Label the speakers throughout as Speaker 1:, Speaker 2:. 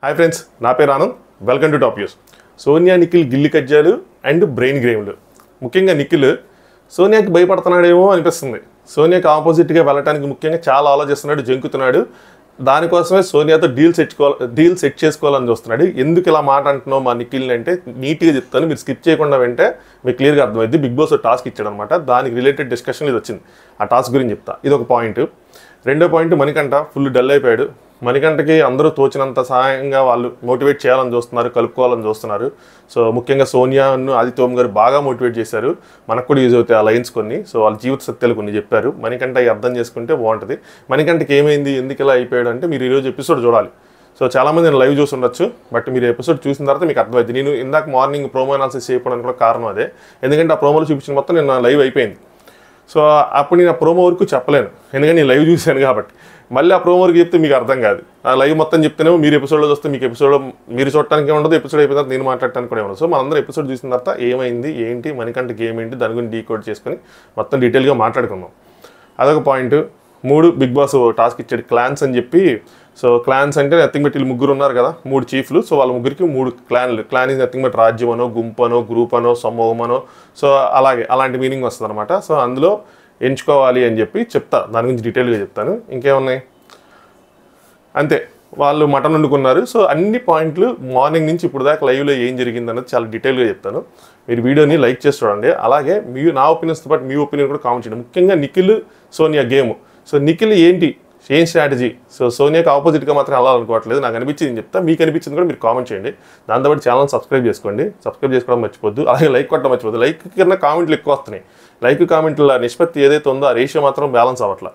Speaker 1: Hi friends నా పేరు Anand welcome to top news Sonia Nikhil గిల్లి కజ్జాలు అండ్ బ్రెయిన్ గ్రేమ్లు ముఖ్యంగా నిఖిల్ సోనియాకి భయపడుతున్నాడేమో అనిపిస్తుంది సోనియాకి ఆపోజిట్గా వెళ్ళడానికి ముఖ్యంగా చాలా ఆలోచిస్తున్నాడు జంకుతున్నాడు దానికోసమే సోనియాతో డీల్ సెట్టుకోవాలి డీల్ సెట్ చేసుకోవాలని చూస్తున్నాడు ఎందుకు ఇలా మాట అంటున్నావు మా నిఖిల్ని అంటే నీట్గా చెప్తాను మీరు స్కిప్ చేయకుండా వెంటే మీకు క్లియర్గా అర్థమైంది బిగ్ బాస్ టాస్క్ ఇచ్చాడు అనమాట దానికి రిలేటెడ్ డిస్కషన్ ఇది వచ్చింది ఆ టాస్క్ గురించి చెప్తా ఇది ఒక పాయింట్ రెండో పాయింట్ మణికంఠ ఫుల్ డల్ అయిపోయాడు మణికంఠకి అందరూ తోచినంత సహాయంగా వాళ్ళు మోటివేట్ చేయాలని చూస్తున్నారు కలుపుకోవాలని చూస్తున్నారు సో ముఖ్యంగా సోనియాను ఆదిత్యం గారు బాగా మోటివేట్ చేశారు మనకు కూడా యూజ్ అవుతాయి ఆ లైన్స్ కొన్ని సో వాళ్ళ జీవిత సత్యాలు కొన్ని చెప్పారు మణికంఠ అవి అర్థం చేసుకుంటే బాగుంటుంది మణికంఠకి ఏమైంది ఎందుకు ఇలా అయిపోయాడు అంటే మీరు ఈరోజు ఎపిసోడ్ చూడాలి సో చాలామంది నేను లైవ్ చూసి ఉండొచ్చు బట్ మీరు ఎపిసోడ్ చూసిన తర్వాత మీకు అర్థమైంది నేను ఇందాక మార్నింగ్ ప్రోమో అనాలిసిస్ చేయడానికి కూడా కారణం అదే ఎందుకంటే ఆ ప్రోమోలో చూపించిన మొత్తం నేను లైవ్ అయిపోయింది సో అప్పుడు నేను ఆ ప్రోమో వరకు చెప్పలేను ఎందుకంటే నేను లైవ్ చూశాను కాబట్టి మళ్ళీ ఆ ప్రోమో వరకు చెప్తే మీకు అర్థం కాదు ఆ లైవ్ మొత్తం చెప్తేనేమో మీరు ఎపిసోడ్లో చూస్తే మీకు ఎపిసోడ్ మీరు చూడటానికి ఉండదు ఎపిసోడ్ అయిపోయిన తర్వాత నేను మాట్లాడటానికి కూడా ఉండదు సో మనందరం ఎపిసోడ్ చూసిన తర్వాత ఏమైంది ఏంటి మణికంఠకి ఏమేంటి దాని గురించి డీకోడ్ చేసుకొని మొత్తం డీటెయిల్గా మాట్లాడుకుందాం అదొక పాయింట్ మూడు బిగ్ బాస్ టాస్క్ ఇచ్చాడు క్లాన్స్ అని చెప్పి సో క్లాన్స్ అంటే నథింగ్ బట్ వీళ్ళు ముగ్గురు ఉన్నారు కదా మూడు చీఫ్లు సో వాళ్ళ ముగ్గురికి మూడు క్లాన్లు క్లాన్ ఇస్ నథింగ్ బట్ రాజ్యం అనో గుంపు అనో గ్రూప్ అనో సమూహం అనో సో అలాగే అలాంటి మీనింగ్ వస్తుంది అనమాట సో అందులో ఎంచుకోవాలి అని చెప్పి చెప్తా దాని గురించి డీటెయిల్గా చెప్తాను ఇంకేమున్నాయి అంతే వాళ్ళు మటన్ వండుకున్నారు సో అన్ని పాయింట్లు మార్నింగ్ నుంచి ఇప్పుడు దాకా లైవ్లో ఏం జరిగింది అన్నది చాలా డీటెయిల్గా చెప్తాను మీరు వీడియోని లైక్ చేసి చూడండి అలాగే మీ నా ఒపీనియన్స్తో పాటు మీ ఒపీనియన్ కూడా కామెంట్ చేయండి ముఖ్యంగా నిఖిల్ సోనియా గేమ్ సో నిఖిల్ ఏంటి ఏం స్ట్రాటజీ సో సోనియాకి ఆపోజిట్గా మాత్రం వెళ్ళాలనుకోవట్లేదు నాకు అనిపించింది చెప్తా మీకు అనిపించింది కూడా మీరు కామెంట్ చేయండి దాంతోపాటు ఛానల్ సబ్స్క్రైబ్ చేసుకోండి సబ్స్క్రైబ్ చేసుకోవడం మర్చిపోద్దు అలాగే లైక్ కొట్టడం మర్చిపోద్దు లైక్ కన్నా కామెంట్లు ఎక్కువ వస్తున్నాయి లైక్ కామెంట్ల నిష్పత్తి ఏదైతే ఉందో ఆ రేషియో మాత్రం బ్యాలెన్స్ అవ్వట్లా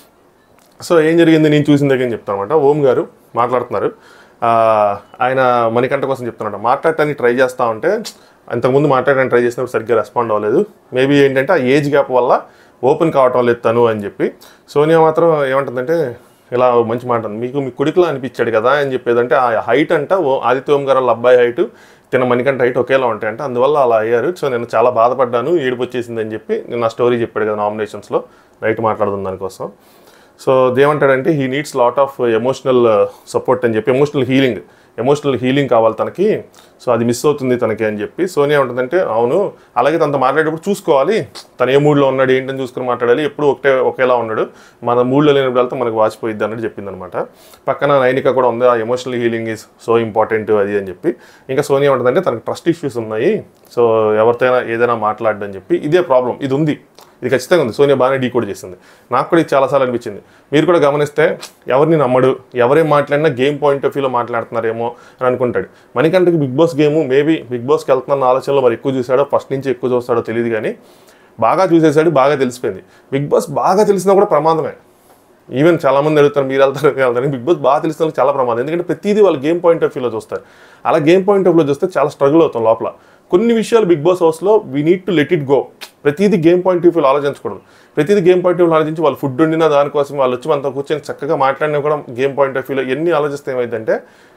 Speaker 1: సో ఏం జరిగింది నేను చూసిన దగ్గర చెప్తాను అనమాట ఓం గారు మాట్లాడుతున్నారు ఆ, ఆయన మణికంఠ కోసం చెప్తున్నాడు మాట్లాడటానికి ట్రై చేస్తా ఉంటే అంతకుముందు మాట్లాడడానికి ట్రై చేసినప్పుడు సరిగ్గా రెస్పాండ్ అవ్వలేదు మేబీ ఏంటంటే ఆ ఏజ్ గ్యాప్ వల్ల ఓపెన్ కావటం లేదు తను అని చెప్పి సోనియా మాత్రం ఏమంటుందంటే ఇలా మంచి మాట ఉంది. మీకు మీ కొడుకులా అనిపించాడు కదా అని చెప్పేదంటే ఆ హైట్ అంట ఓ ఆదిత్య ఓం గారు వాళ్ళ అబ్బాయి హైట్ తిన మణికంఠ హైట్ ఒకేలా ఉంటాయంట అందువల్ల అలా అయ్యారు సో నేను చాలా బాధపడ్డాను ఏడుపు వచ్చేసింది అని చెప్పి నేను ఆ స్టోరీ చెప్పాడు కదా నామినేషన్స్లో నైట్ మాట్లాడుతుంది దానికోసం సో ఏమంటాడంటే he needs lot of emotional support అని చెప్పి ఎమోషనల్ హీలింగ్ ఎమోషనల్ హీలింగ్ కావాలి తనకి సో అది మిస్ అవుతుంది తనకి అని చెప్పి సోనియా ఉంటుందంటే అవును అలాగే తనతో మాట్లాడేటప్పుడు చూసుకోవాలి తను ఏ మూడ్లో ఉన్నాడు ఏంటని చూసుకుని మాట్లాడాలి ఎప్పుడు ఒకటే ఒకేలా ఉన్నాడు మన మూడ్లో లేనప్పుడు వెళ్తే మనకు వాచిపోయిద్ది అన్నట్టు చెప్పింది అనమాట పక్కన నైనిక కూడా ఉంది ఆ emotional healing is so important అది అని చెప్పి ఇంకా సోనియా ఉంటుందంటే తనకి ట్రస్ట్ ఇష్యూస్ ఉన్నాయి సో ఎవరితో ఏదైనా మాట్లాడని చెప్పి ఇదే ప్రాబ్లం ఇది ఉంది ఇది ఖచ్చితంగా ఉంది సోనియా బాగానే డీ కూడా చేసింది నాకు కూడా ఇది చాలాసార్లు అనిపించింది మీరు కూడా గమనిస్తే ఎవరిని నమ్మడు ఎవరేం మాట్లాడినా గేమ్ పాయింట్ ఆఫ్ వ్యూలో మాట్లాడుతున్నారేమో అని అనుకుంటాడు మణికంఠకి Bigg Boss game maybe Bigg బాస్కి వెళ్తున్న ఆలోచనలో మరి ఎక్కువ చూసాడో ఫస్ట్ నుంచి ఎక్కువ చూస్తాడో తెలియదు కానీ బాగా చూసేసాడు బాగా తెలిసిపోయింది బిగ్ బాస్ బాగా తెలిసినా కూడా ప్రమాదమే ఈవెన్ చాలా మంది అడుగుతారు మీరు వెళ్తారు మీరు వెళ్తారు బిగ్ బాస్ బాగా తెలిసిన వాళ్ళకి చాలా ప్రమాదం ఎందుకంటే ప్రతిదీ వాళ్ళు గేమ్ పాయింట్ ఆఫ్ వ్యూలో చూస్తారు అలా గేమ్ పాయింట్ ఆఫ్ వ్యూలో చూస్తే చాలా స్ట్రగుల్ అవుతాం లోపల కొన్ని విషయాలు బిగ్ బాస్ హౌస్లో we need to let it go ప్రతిదీ గేమ్ పాయింట్ ఆఫ్ వ్యూలో ఆలోచించకూడదు ప్రతిదీ గేమ్ పాయింట్ ఆఫ్ వ్యూలో ఆలోచించి వాళ్ళు ఫుడ్ వండినా దానికోసం వాళ్ళు వచ్చి మనతో కూర్చొని చక్కగా మాట్లాడినా కూడా గేమ్ పాయింట్ ఆఫ్ వ్యూలో ఎన్ని ఆలోచిస్తే ఏమైందంటే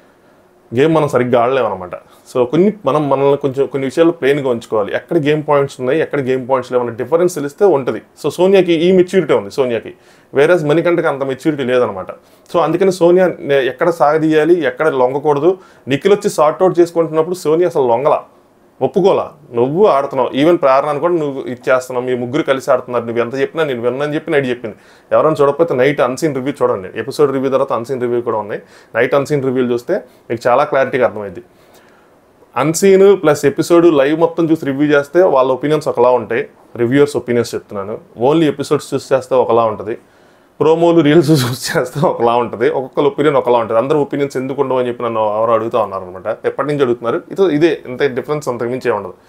Speaker 1: గేమ్ మనం సరిగ్గా ఆడలేము అనమాట సో కొన్ని మనం మనల్ని కొంచెం కొన్ని విషయాలు ప్లెయిన్గా ఉంచుకోవాలి ఎక్కడ గేమ్ పాయింట్స్ ఉన్నాయి ఎక్కడ గేమ్ పాయింట్స్ లేవన్న డిఫరెన్స్ తెలిస్తే ఉంటుంది సో సోనియాకి ఈ మెచ్యూరిటీ ఉంది సోనియాకి వేరే మణికంఠకి అంత మెచ్యూరిటీ లేదనమాట సో అందుకని సోనియా నే- ఎక్కడ సాగదీయాలి ఎక్కడ లొంగకూడదు నిఖిల్ వచ్చి సార్ట్ అవుట్ చేసుకుంటున్నప్పుడు సోనియా అసలు లొంగల ఒప్పుకోలా నువ్వు ఆడుతున్నావు ఈవెన్ ప్రారణను కూడా నువ్వు ఇచ్చేస్తున్నావు మీ ముగ్గురు కలిసి ఆడుతున్నారు నువ్వు ఎంత చెప్పినా నేను విన్నని చెప్పి నైట్ చెప్పింది ఎవరైనా చూడకపోతే నైట్ అన్సీన్ రివ్యూ చూడండి ఎపిసోడ్ రివ్యూ తర్వాత అన్సీన్ రివ్యూ కూడా ఉన్నాయి నైట్ అన్సీన్ రివ్యూలు చూస్తే మీకు చాలా క్లారిటీగా అర్థమైంది అన్సీన్ ప్లస్ ఎపిసోడ్ లైవ్ మొత్తం చూసి రివ్యూ చేస్తే వాళ్ళ ఒపీనియన్స్ ఒకలా ఉంటాయి రివ్యూయర్స్ ఒపీనియన్స్ చెప్తున్నాను ఓన్లీ ఎపిసోడ్స్ చూసి చేస్తే ఒకలా ఉంటుంది ప్రోమోలు రీల్స్ చూసి చేస్తే ఒకలా ఉంటుంది ఒక్కొక్కరు ఒపీనియన్ ఒకలా ఉంటుంది అందరూ ఒపీనియన్స్ ఎందుకు ఉండవు అని చెప్పి నన్ను ఎవరు అడుగుతా ఉన్నారు అనమాట ఎప్పటి నుంచి అడుగుతున్నారు ఇది ఇదే ఇంత డిఫరెన్స్ అంతకు మించి ఏమి ఉండదు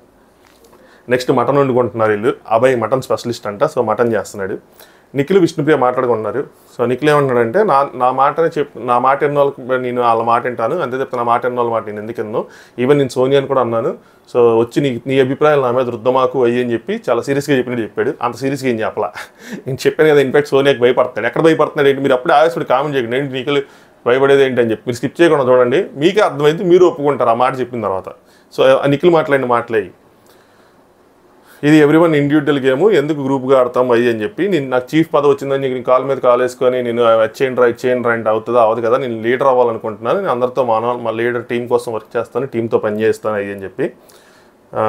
Speaker 1: నెక్స్ట్ మటన్ వండుకుంటున్నారు వీళ్ళు అబ్బాయి మటన్ స్పెషలిస్ట్ అంట సో మటన్ చేస్తున్నాడు నిఖిల్ విష్ణుప్రియ మాట్లాడుకుంటున్నారు సో నిఖిల్ ఏమంటున్నాడంటే నా నా మాటనే చెప్ నా మాట ఎన్న వాళ్ళకి నేను వాళ్ళ మాట వింటాను అంతే చెప్తే నా మాట ఎన్న వాళ్ళ మాట నేను ఎందుకు ఎన్నో ఈవెన్ నేను సోనియాని కూడా అన్నాను సో వచ్చి నీ నీ అభిప్రాయాలు నా మీద రుద్దమాకు అయ్యి అని చెప్పి చాలా సీరియస్గా చెప్పినట్టు చెప్పాడు అంత సీరియస్గా ఏం చెప్పలా నేను చెప్పాను కదా ఇన్ఫాక్ట్ సోనియాకి భయపడతాడు ఎక్కడ భయపడుతున్నాడు ఏంటి మీరు అప్పుడే ఆవేశపడి కామెంట్ చేయండి ఏంటి నిఖిల్ భయపడేది ఏంటి అని చెప్పి మీరు స్కిప్ చేయకుండా చూడండి మీకే అర్థమైంది మీరు ఒప్పుకుంటారు ఆ మాట చెప్పిన తర్వాత సో ఆ నిఖిల్ మాట్లాడిన మాటలే ఇది ఎవ్రీవన్ ఇండివిజువల్ గేమ్ ఎందుకు గ్రూప్గా ఆడతాం అయ్యి అని చెప్పి నేను నాకు చీఫ్ పదవి వచ్చిందని నీకు కాల్ మీద కాల్ వేసుకొని నేను వచ్చేయండి రా ఇచ్చేయండి రా అంటే అవుతుందా అవ్వదు కదా నేను లీడర్ అవ్వాలనుకుంటున్నాను నేను అందరితో మానవ మా లీడర్ టీం కోసం వర్క్ చేస్తాను టీంతో పని చేస్తాను అయ్యి అని చెప్పి ఆ,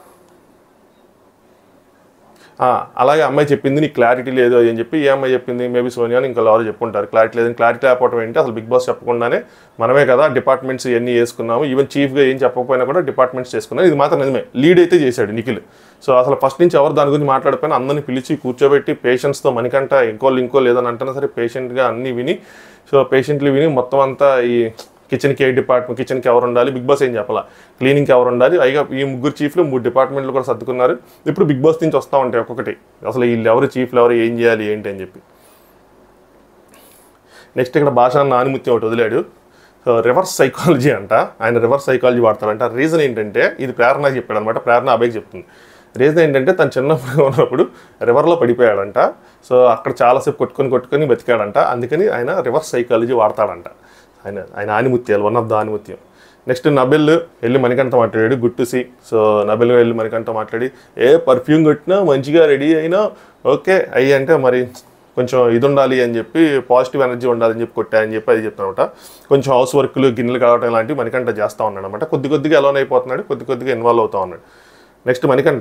Speaker 1: ఆ, అలాగే అమ్మాయి చెప్పింది నీకు క్లారిటీ లేదు అది అని చెప్పి ఏ అమ్మాయి చెప్పింది మేబీ సోనియా అని ఇంకా ఎవరు చెప్పుంటారు క్లారిటీ లేదని క్లారిటీ లేకపోవడం ఏంటి అసలు బిగ్ బాస్ చెప్పకుండానే మనమే కదా డిపార్ట్మెంట్స్ ఇవన్నీ వేసుకున్నాము ఈవెన్ చీఫ్గా ఏం చెప్పకపోయినా కూడా డిపార్ట్మెంట్స్ చేసుకున్నాం ఇది మాత్రం నిజమే లీడ్ అయితే చేశాడు నిఖిల్ సో అసలు ఫస్ట్ నుంచి ఎవరు దాని గురించి మాట్లాడిపోయినా అందరిని పిలిచి కూర్చోబెట్టి పేషెంట్స్తో మనకంట ఇంకోళ్ళు ఇంకో లేదని అంటున్నా సరే పేషెంట్గా అన్నీ విని సో పేషెంట్లు విని మొత్తం అంతా ఈ కిచెన్కి ఏ డిపార్ట్మెంట్ కిచెన్కి ఎవరు ఉండాలి బిగ్ బాస్ ఏం చెప్పాలా క్లీనింగ్కి ఎవరు ఉండాలి పైగా ఈ ముగ్గురు చీఫ్లు మూడు డిపార్ట్మెంట్లు కూడా సర్దుకున్నారు ఇప్పుడు బిగ్ బాస్ నుంచి వస్తూ ఉంటాయి ఒక్కొక్కటి అసలు వీళ్ళు ఎవరు చీఫ్లు ఎవరు ఏం చేయాలి ఏంటి అని చెప్పి నెక్స్ట్ ఇక్కడ భాష నానిముత్యం ఒకటి వదిలాడు సో రివర్స్ సైకాలజీ అంట ఆయన రివర్స్ సైకాలజీ వాడతాడంట రీజన్ ఏంటంటే ఇది ప్రేరణ చెప్పాడు అనమాట ప్రేరణ అబ్బాయికి చెప్తుంది రీజన్ ఏంటంటే తను చిన్నప్పుడు ఉన్నప్పుడు రివర్లో పడిపోయాడంట సో అక్కడ చాలాసేపు కొట్టుకొని కొట్టుకొని బతికాడంట అందుకని ఆయన రివర్స్ సైకాలజీ వాడతాడంట ఆయన ఆయన ఆనిముత్యాలు వన్ ఆఫ్ ద ఆనిముత్యం నెక్స్ట్ నబెల్ వెళ్ళి మణికంఠ మాట్లాడాడు good to see so Nabeel వెళ్ళి మణికంఠ మాట్లాడి ఏ పర్ఫ్యూమ్ కొట్టినా మంచిగా రెడీ అయినా ఓకే అయ్యి అంటే మరి కొంచెం ఇది ఉండాలి అని చెప్పి పాజిటివ్ ఎనర్జీ ఉండాలని చెప్పి కొట్టా అని చెప్పి అది చెప్తానమాట కొంచెం హౌస్ వర్క్లు గిన్నెలు కావడం ఇలాంటివి మణికంఠ చేస్తూ ఉన్నాడు అనమాట కొద్ది కొద్దిగా ఎలోన్ అయిపోతున్నాడు కొద్ది కొద్దిగా ఇన్వాల్వ్ అవుతా ఉన్నాడు నెక్స్ట్ మణికంఠ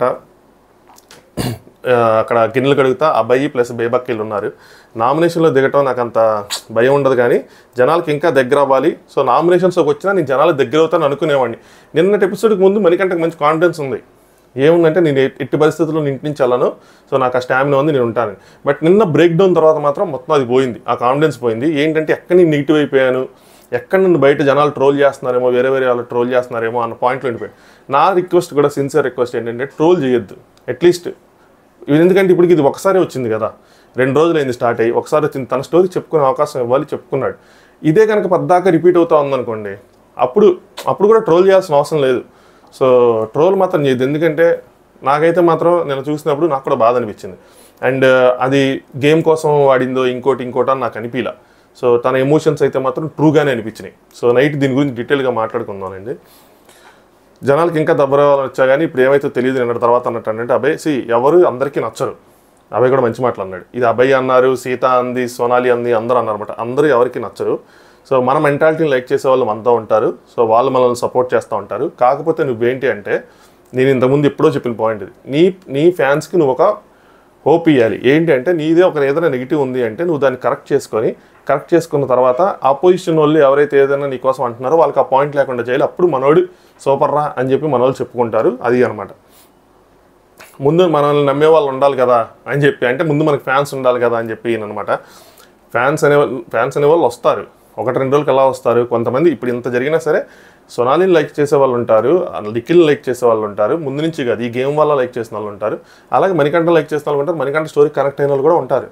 Speaker 1: ఆ, అక్కడ గిన్నెలు కడుగుతా అబ్బాయి ప్లస్ బేబక్కీలు ఉన్నారు నామినేషన్లో దిగటం నాకు అంత భయం ఉండదు కానీ జనాలకి ఇంకా దగ్గర అవ్వాలి సో నామినేషన్స్లోకి వచ్చినా నేను జనాలకు దగ్గర అవుతాను అనుకునేవాడిని నిన్నటి ఎపిసోడ్కి ముందు మణికంటకు మంచి కాన్ఫిడెన్స్ ఉంది ఏముందంటే నేను ఎట్- ఎట్టి పరిస్థితుల్లో నేను ఇంటి నుంచి వెళ్ళను సో నాకు ఆ స్టామినా ఉంది నేను ఉంటాను బట్ నిన్న బ్రేక్ డౌన్ తర్వాత మాత్రం మొత్తం అది పోయింది ఆ కాన్ఫిడెన్స్ పోయింది ఏంటంటే ఎక్కడ నేను నెగిటివ్ అయిపోయాను ఎక్కడ నన్ను బయట జనాలు ట్రోల్ చేస్తున్నారేమో వేరే వేరే వాళ్ళు ట్రోల్ చేస్తున్నారేమో అన్న పాయింట్లో ఉండిపోయాను నా రిక్వెస్ట్ కూడా సిన్సియర్ రిక్వెస్ట్ ఏంటంటే ట్రోల్ చేయొద్దు అట్లీస్ట్ ఇది ఎందుకంటే ఇప్పుడు ఇది ఒకసారి వచ్చింది కదా రెండు రోజులు అయింది స్టార్ట్ అయ్యి ఒకసారి వచ్చింది తన స్టోరీ చెప్పుకునే అవకాశం ఇవ్వాలి చెప్పుకున్నాడు ఇదే కనుక పద్దాక రిపీట్ అవుతా ఉందనుకోండి అప్పుడు అప్పుడు కూడా ట్రోల్ చేయాల్సిన అవసరం లేదు సో ట్రోల్ మాత్రం చేయదు ఎందుకంటే నాకైతే మాత్రం నేను చూసినప్పుడు నాకు కూడా బాధ అనిపించింది అండ్ అది గేమ్ కోసం వాడిందో ఇంకోటి ఇంకోటి అని నాకు అనిపించలే సో తన ఎమోషన్స్ అయితే మాత్రం ట్రూగానే అనిపించినాయి సో నైట్ దీని గురించి డీటెయిల్గా మాట్లాడుకుందామండి జనాలకి ఇంకా దెబ్బరావాలని వచ్చా కానీ ఇప్పుడు ఏమైతే తెలియదు నిన్న తర్వాత అన్నట్టు అంటే అభయ్ సి ఎవరు అందరికీ నచ్చరు అభయ్ కూడా మంచి మాటలు అన్నాడు ఇది అభయ్ అన్నారు సీత అంది సోనాలి అంది అందరూ అన్నారు అనమాట అందరూ ఎవరికి నచ్చరు సో మన మెంటాలిటీని లైక్ చేసే వాళ్ళు మనతో ఉంటారు సో వాళ్ళు మనల్ని సపోర్ట్ చేస్తూ ఉంటారు కాకపోతే నువ్వేంటి అంటే నేను ఇంతకుముందు ఎప్పుడో చెప్పిన పాయింట్ ఇది నీ నీ ఫ్యాన్స్కి నువ్వు ఒక హోప్ ఇవ్వాలి ఏంటి అంటే నీదే ఒక ఏదైనా నెగిటివ్ ఉంది అంటే నువ్వు దాన్ని కరెక్ట్ చేసుకొని కరెక్ట్ చేసుకున్న తర్వాత ఆపోజిషన్ వాళ్ళు ఎవరైతే ఏదైనా నీ కోసం అంటున్నారో వాళ్ళకి ఆ పాయింట్ లేకుండా చేయాలి అప్పుడు మనోడు సూపర్ రా అని చెప్పి మనోళ్ళు చెప్పుకుంటారు అది అనమాట ముందు మనల్ని నమ్మే వాళ్ళు ఉండాలి కదా అని చెప్పి అంటే ముందు మనకి ఫ్యాన్స్ ఉండాలి కదా అని చెప్పి అనమాట ఫ్యాన్స్ అనే ఫ్యాన్స్ అనే వాళ్ళు వస్తారు ఒకటి రెండు రోజులకి ఎలా వస్తారు కొంతమంది ఇప్పుడు ఇంత జరిగినా సరే సొనాలిని లైక్ చేసే వాళ్ళు ఉంటారు లికిల్ లైక్ చేసే వాళ్ళు ఉంటారు ముందు నుంచి కాదు ఈ గేమ్ వల్ల లైక్ చేసిన వాళ్ళు ఉంటారు అలాగే మణికంఠ లైక్ చేసిన వాళ్ళు ఉంటారు మణికంఠ స్టోరీ కనెక్ట్ అయిన వాళ్ళు కూడా ఉంటారు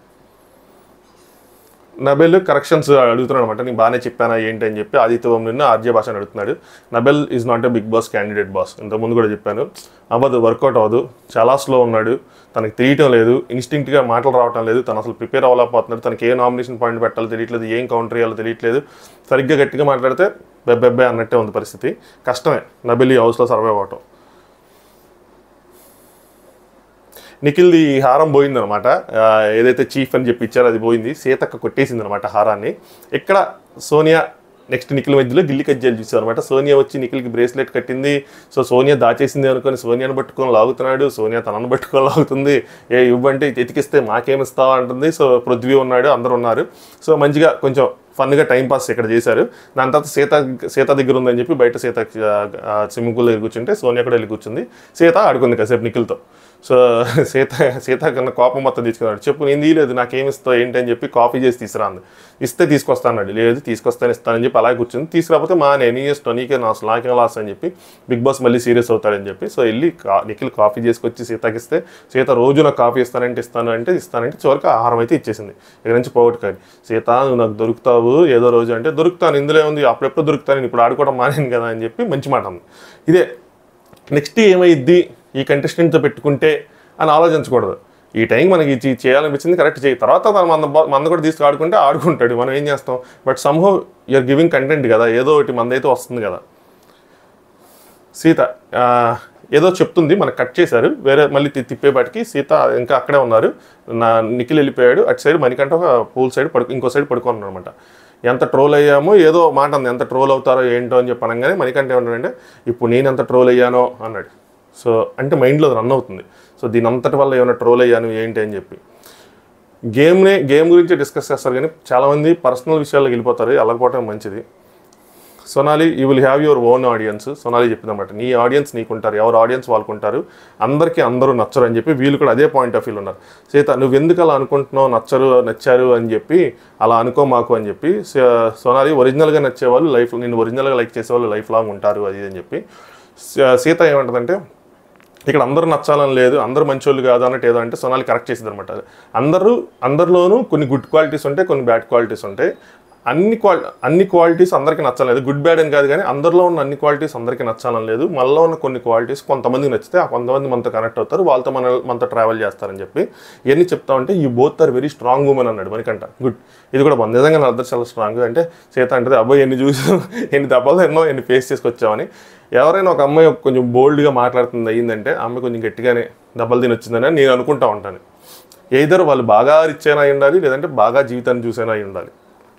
Speaker 1: నబెల్ కరెక్షన్స్ అడుగుతున్నాడు అనమాట నేను బాగానే చెప్పానా ఏంటి అని చెప్పి ఆదిత్యవం నిన్న ఆర్జే భాష అని అడుగుతున్నాడు Nabeel is not a Bigg Boss candidate boss ఇంతకుముందు కూడా చెప్పాను అవ్వదు వర్కౌట్ అవ్వదు చాలా స్లో ఉన్నాడు తనకి తెలియటం లేదు ఇన్స్టింక్ట్గా మాటలు రావటం లేదు తను అసలు ప్రిపేర్ అవ్వలేకపోతున్నాడు తనకి ఏ నామినేషన్ పాయింట్ పెట్టాలో తెలియట్లేదు ఏం కౌంటర్ చేయాలో తెలియట్లేదు సరిగ్గా గట్టిగా మాట్లాడితే బెబ్బెబ్బే అన్నట్టే ఉంది పరిస్థితి కష్టమే నబెల్ ఈ హౌస్లో సర్వైవ్ అవటం నిఖిల్ది హారం పోయిందనమాట ఆ, ఏదైతే చీఫ్ అని చెప్పి ఇచ్చారో అది పోయింది సీతక్క కొట్టేసింది అనమాట హారాన్ని ఇక్కడ సోనియా నెక్స్ట్ నిఖిల్ మధ్యలో గిల్లి కజ్జాలు చూసాం అనమాట సోనియా వచ్చి నిఖిల్కి బ్రేస్లెట్ కట్టింది సో సోనియా దాచేసింది అనుకొని సోనియాని పట్టుకొని లాగుతున్నాడు సోనియా తనను పట్టుకొని లాగుతుంది ఏ ఇవ్వంటే ఎతికిస్తే మాకేమిస్తావా అంటుంది సో పృథ్వీ ఉన్నాడు అందరూ ఉన్నారు సో మంచిగా కొంచెం ఫన్గా టైం పాస్ ఇక్కడ చేశారు దాని తర్వాత సీత సీత దగ్గర ఉందని చెప్పి బయట సీత స్విమ్మింగ్ పూల్ దగ్గర కూర్చుంటే సోనియా కూడా వెళ్ళి కూర్చుంది సీత ఆడుకుంది కాసేపు నిఖిల్తో సో సీత సీత కన్నా కోపం మొత్తం తీసుకున్నాడు చెప్పు నేను తీయలేదు నాకేమి ఇస్తావు ఏంటి అని చెప్పి కాఫీ చేసి తీసుకురా అంది ఇస్తే తీసుకొస్తాను లేదు తీసుకొస్తాను ఇస్తానని చెప్పి అలాగే కూర్చుంది తీసుకురాకపోతే మా నేను ఇష్టం నీకే నా నాకేం లాస్ అని చెప్పి బిగ్ బాస్ మళ్ళీ సీరియస్ అవుతాడని చెప్పి సో వెళ్ళి కా- నిఖిల్ కాఫీ చేసుకొచ్చి సీతకి ఇస్తే సీత రోజు నాకు కాఫీ ఇస్తానంటే ఇస్తాను అంటే ఇస్తానంటే చివరికి ఆహారం అయితే ఇచ్చేసింది ఇక్కడ నుంచి పోగొట్టుకోండి సీత నువ్వు నాకు దొరుకుతావు ఏదో రోజు అంటే దొరుకుతాను ఇందులో ఉంది అప్పుడెప్పుడు దొరుకుతాను నేను ఇప్పుడు ఆడుకోవడం మానేను కదా అని చెప్పి మంచి మాట ఉంది ఇదే నెక్స్ట్ ఏమైద్ది ఈ కంటెస్టెంట్తో పెట్టుకుంటే అని ఆలోచించకూడదు ఈ టైం మనకి ఇది చేయాలనిపించింది కరెక్ట్ చేయి తర్వాత తను మన బ- మన కూడా తీసుకు ఆడుకుంటే ఆడుకుంటాడు మనం ఏం చేస్తాం but somehow you're giving content కదా ఏదో ఒకటి మందైతే వస్తుంది కదా సీత ఆ, ఏదో చెప్తుంది మనకు కట్ చేశారు వేరే మళ్ళీ తి- తిప్పేపాటికి సీత ఇంకా అక్కడే ఉన్నారు నా నిఖిల్ వెళ్ళిపోయాడు అటు సైడ్ మణికంఠ ఒక పూల్ సైడ్ పడుకు ఇంకో సైడ్ పడుకున్నాడు అనమాట ఎంత ట్రోల్ అయ్యామో ఏదో మాట ఉంది ఎంత ట్రోల్ అవుతారో ఏంటో అని చెప్పి అనగానే మణికంఠ ఏమన్నాడంటే ఇప్పుడు నేను ఎంత ట్రోల్ అయ్యానో అన్నాడు సో అంటే మైండ్లో రన్ అవుతుంది సో దీని అంతటి వల్ల ఏమైనా ట్రోల్ అయ్యాను ఏంటి అని చెప్పి గేమ్నే గేమ్ గురించి డిస్కస్ చేస్తారు కానీ చాలామంది పర్సనల్ విషయాల్లోకి వెళ్ళిపోతారు వెళ్ళకపోవటం మంచిది Sonali you will have your own audience Sonali చెప్పిందన్నమాట నీ ఆడియన్స్ నీకుంటారు ఎవరు ఆడియన్స్ వాళ్ళకుంటారు అందరికీ అందరూ నచ్చరు అని చెప్పి వీళ్ళు కూడా అదే పాయింట్ ఆఫ్ వ్యూ ఉన్నారు సీత నువ్వు ఎందుకు అలా అనుకుంటున్నావు నచ్చరు నచ్చారు అని చెప్పి అలా అనుకో మాకు అని చెప్పి స- సొనాలి ఒరిజినల్గా నచ్చేవాళ్ళు లైఫ్ నేను ఒరిజినల్గా లైక్ చేసేవాళ్ళు లైఫ్ లాంగ్ ఉంటారు అది ఇది అని చెప్పి స- సీత ఏమంటుందంటే ఇక్కడ అందరూ నచ్చాలని లేదు అందరూ మంచోళ్ళు కాదు అన్నట్టు ఏదో అంటే సొనాలి కరెక్ట్ చేసింది అనమాట అందరూ అందరిలోనూ కొన్ని గుడ్ క్వాలిటీస్ ఉంటాయి కొన్ని బ్యాడ్ క్వాలిటీస్ ఉంటాయి అన్ని క్వాల్ అన్ని క్వాలిటీస్ అందరికీ నచ్చలేదు గుడ్ బ్యాడ్ అని కాదు కానీ అందరిలో ఉన్న అన్ని క్వాలిటీస్ అందరికీ నచ్చాలని లేదు మనలో ఉన్న కొన్ని క్వాలిటీస్ కొంతమందికి నచ్చితే ఆ కొంతమంది మనతో కనెక్ట్ అవుతారు వాళ్ళతో మన మనతో ట్రావెల్ చేస్తారని చెప్పి ఇవన్నీ చెప్తా ఉంటే ఈ both are very strong women అన్నాడు మనకంట గుడ్ ఇది కూడా బాగుంది నిజంగా నా అర్థం చాలా స్ట్రాంగ్ అంటే సీత అంటే అబ్బాయి ఎన్ని చూసి ఎన్ని దెబ్బలు ఎన్నో ఎన్ని ఫేస్ చేసుకొచ్చామని ఎవరైనా ఒక అమ్మాయి కొంచెం బోల్డ్గా మాట్లాడుతుంది అయ్యిందంటే ఆ అమ్మాయి కొంచెం గట్టిగానే దెబ్బలు తిని వచ్చిందని నేను అనుకుంటా ఉంటాను ఏదర్ వాళ్ళు బాగా రిచ్ అయినా అయి ఉండాలి లేదంటే బాగా జీవితాన్ని చూసైనా అయి ఉండాలి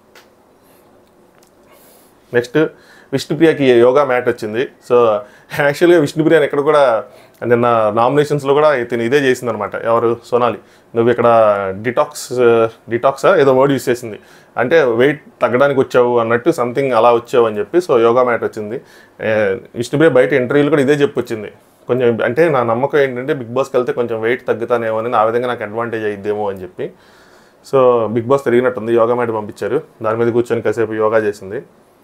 Speaker 1: నెక్స్ట్ విష్ణుప్రియకి యోగా మ్యాట్ వచ్చింది సో యాక్చువల్గా విష్ణుప్రియని ఎక్కడ కూడా నిన్న నామినేషన్స్లో కూడా ఇతను ఇదే చేసిందనమాట ఎవరు సోనాలి నువ్వు ఇక్కడ డిటాక్స్ డిటాక్సా ఏదో వర్డ్ యూస్ చేసింది అంటే వెయిట్ తగ్గడానికి వచ్చావు అన్నట్టు సంథింగ్ అలా వచ్చావు అని చెప్పి సో యోగా మ్యాట్ వచ్చింది ఏ, విష్ణుప్రియ బయట ఇంటర్వ్యూలు కూడా ఇదే చెప్పొచ్చింది కొంచెం అంటే నా నమ్మకం ఏంటంటే బిగ్ బాస్కి వెళ్తే కొంచెం వెయిట్ తగ్గుతానేమో అని ఆ విధంగా నాకు అడ్వాంటేజ్ అయ్యిద్దేమో అని చెప్పి సో బిగ్ బాస్ తిరిగినట్టుంది యోగా మ్యాట్ పంపించారు దాని మీద కూర్చొని కాసేపు యోగా చేసింది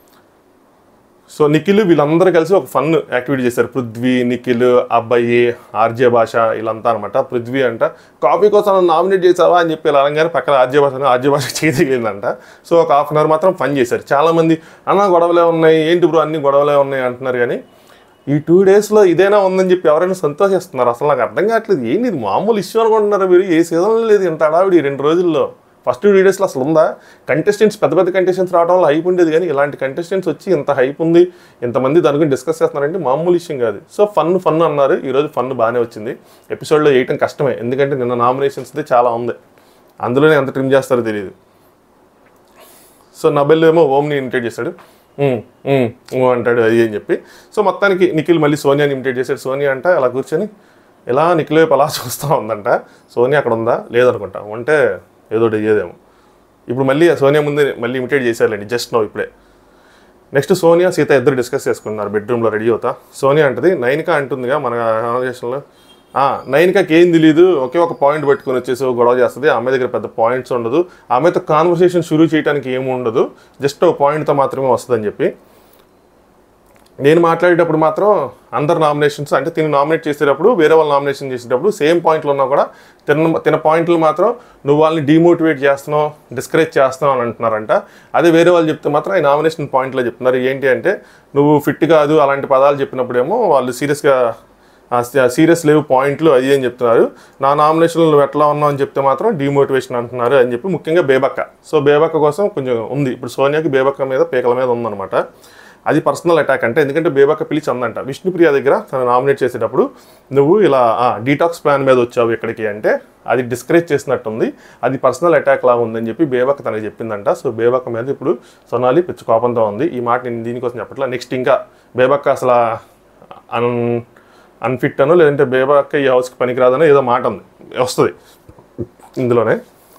Speaker 1: సో నిఖిల్ వీళ్ళందరూ కలిసి ఒక ఫన్ యాక్టివిటీ చేశారు పృథ్వీ నిఖిల్ అబ్బాయి ఆర్జే భాష వీళ్ళంతా అనమాట పృథ్వీ అంట కాఫీ కోసం నన్ను నామినేట్ చేసావా అని చెప్పి ఇలా అనగానే పక్కన ఆర్జే భాష ఆర్జే భాష చేతికిందంట సో ఒక హాఫ్ అన్ అవర్ మాత్రం ఫన్ చేశారు చాలామంది అన్న గొడవలే ఉన్నాయి ఏంటి బ్రో అన్ని గొడవలే ఉన్నాయి అంటున్నారు కానీ ఈ టూ డేస్లో ఇదేనా ఉందని చెప్పి ఎవరైనా సంతోషిస్తున్నారు అసలు నాకు అర్థం కావట్లేదు ఏంటి ఇది మామూలు ఇష్యూ అనుకుంటున్నారు మీరు ఏ సీజన్లో లేదు ఇంత అడావిడి ఈ రెండు రోజుల్లో ఫస్ట్ టూ డేస్లో అసలు ఉందా కంటెస్టెంట్స్ పెద్ద పెద్ద కంటెస్టెంట్స్ రావడం వల్ల హైప్ ఉండేది కానీ ఇలాంటి కంటెస్టెంట్స్ వచ్చి ఇంత హైప్ ఉంది ఇంతమంది దాని గురించి డిస్కస్ చేస్తున్నారంటే మామూలు విషయం కాదు సో ఫన్ ఫన్ అన్నారు ఈరోజు ఫన్ బాగానే వచ్చింది ఎపిసోడ్లో వేయటం కష్టమే ఎందుకంటే నిన్న నామినేషన్స్ది చాలా ఉంది అందులోనే ఎంత ట్రిమ్ చేస్తారో తెలియదు సో నబెల్ ఏమో ఓమ్ని ఇమిటేట్ చేశాడు "ఉమ్, ఉమ్, ఊ" అంటాడు అది అని చెప్పి సో మొత్తానికి నిఖిల్ మళ్ళీ సోనియాని ఇమిటేట్ చేశాడు సోనియా అంట అలా కూర్చొని ఇలా నిఖిల్ వైపు అలా చూస్తూ ఉందంట సోనియా అక్కడ ఉందా లేదనుకుంటా ఉంటే ఏదో ఒకటి అయ్యేదేమో ఇప్పుడు మళ్ళీ ఆ సోనియా ముందే మళ్ళీ ఇమిటేట్ చేశారులేండి జస్ట్ నో ఇప్పుడే నెక్స్ట్ సోనియా సీత ఇద్దరు డిస్కస్ చేసుకున్నారు బెడ్రూమ్లో రెడీ అవుతా సోనియా అంటది నైనిక అంటుందిగా మన కాన్వర్జేషన్లో నైనికాకి ఏం తెలియదు ఒకే ఒక పాయింట్ పెట్టుకొని వచ్చేసి ఒక గొడవ చేస్తుంది ఆమె దగ్గర పెద్ద పాయింట్స్ ఉండదు ఆమెతో కాన్వర్సేషన్ షురూ చేయడానికి ఏమి ఉండదు జస్ట్ ఒక పాయింట్తో మాత్రమే వస్తుందని చెప్పి నేను మాట్లాడేటప్పుడు మాత్రం అందరు నామినేషన్స్ అంటే తిని నామినేట్ చేసేటప్పుడు వేరే వాళ్ళు నామినేషన్ చేసేటప్పుడు సేమ్ పాయింట్లు ఉన్నా కూడా తిన తిన పాయింట్లు మాత్రం నువ్వు వాళ్ళని డిమోటివేట్ చేస్తున్నావు డిస్కరేజ్ చేస్తున్నావు అని అంటున్నారంట అదే వేరే వాళ్ళు చెప్తే మాత్రం ఈ నామినేషన్ పాయింట్లో చెప్తున్నారు ఏంటి అంటే నువ్వు ఫిట్ కాదు అలాంటి పదాలు చెప్పినప్పుడేమో వాళ్ళు సీరియస్గా సీరియస్ లేవు పాయింట్లు అది అని చెప్తున్నారు నా నామినేషన్లో నువ్వు ఎట్లా ఉన్నావు అని చెప్తే మాత్రం డిమోటివేషన్ అంటున్నారు అని చెప్పి ముఖ్యంగా బేబక్క సో బేబక్క కోసం కొంచెం ఉంది ఇప్పుడు సోనియాకి బేబక్క మీద పీకల మీద ఉందన్నమాట అది పర్సనల్ అటాక్ అంటే ఎందుకంటే బేబక్క పిలిచి అందంట విష్ణుప్రియ దగ్గర తను నామినేట్ చేసేటప్పుడు నువ్వు ఇలా డీటాక్స్ ప్లాన్ మీద వచ్చావు ఇక్కడికి అంటే అది డిస్కరేజ్ చేసినట్టుంది అది పర్సనల్ అటాక్ లాగా ఉందని చెప్పి బేబక్క తనకి చెప్పిందంట సో బేబక్క మీద ఇప్పుడు సొనాలి పిచ్చి కోపంతో ఉంది ఈ మాట నేను దీనికోసం చెప్పట్లా నెక్స్ట్ ఇంకా బేబక్క అసలు అన్ అన్ఫిట్ అనో లేదంటే బేబక్క ఈ హౌస్కి పనికిరాదనో ఏదో మాట ఉంది వస్తుంది ఇందులోనే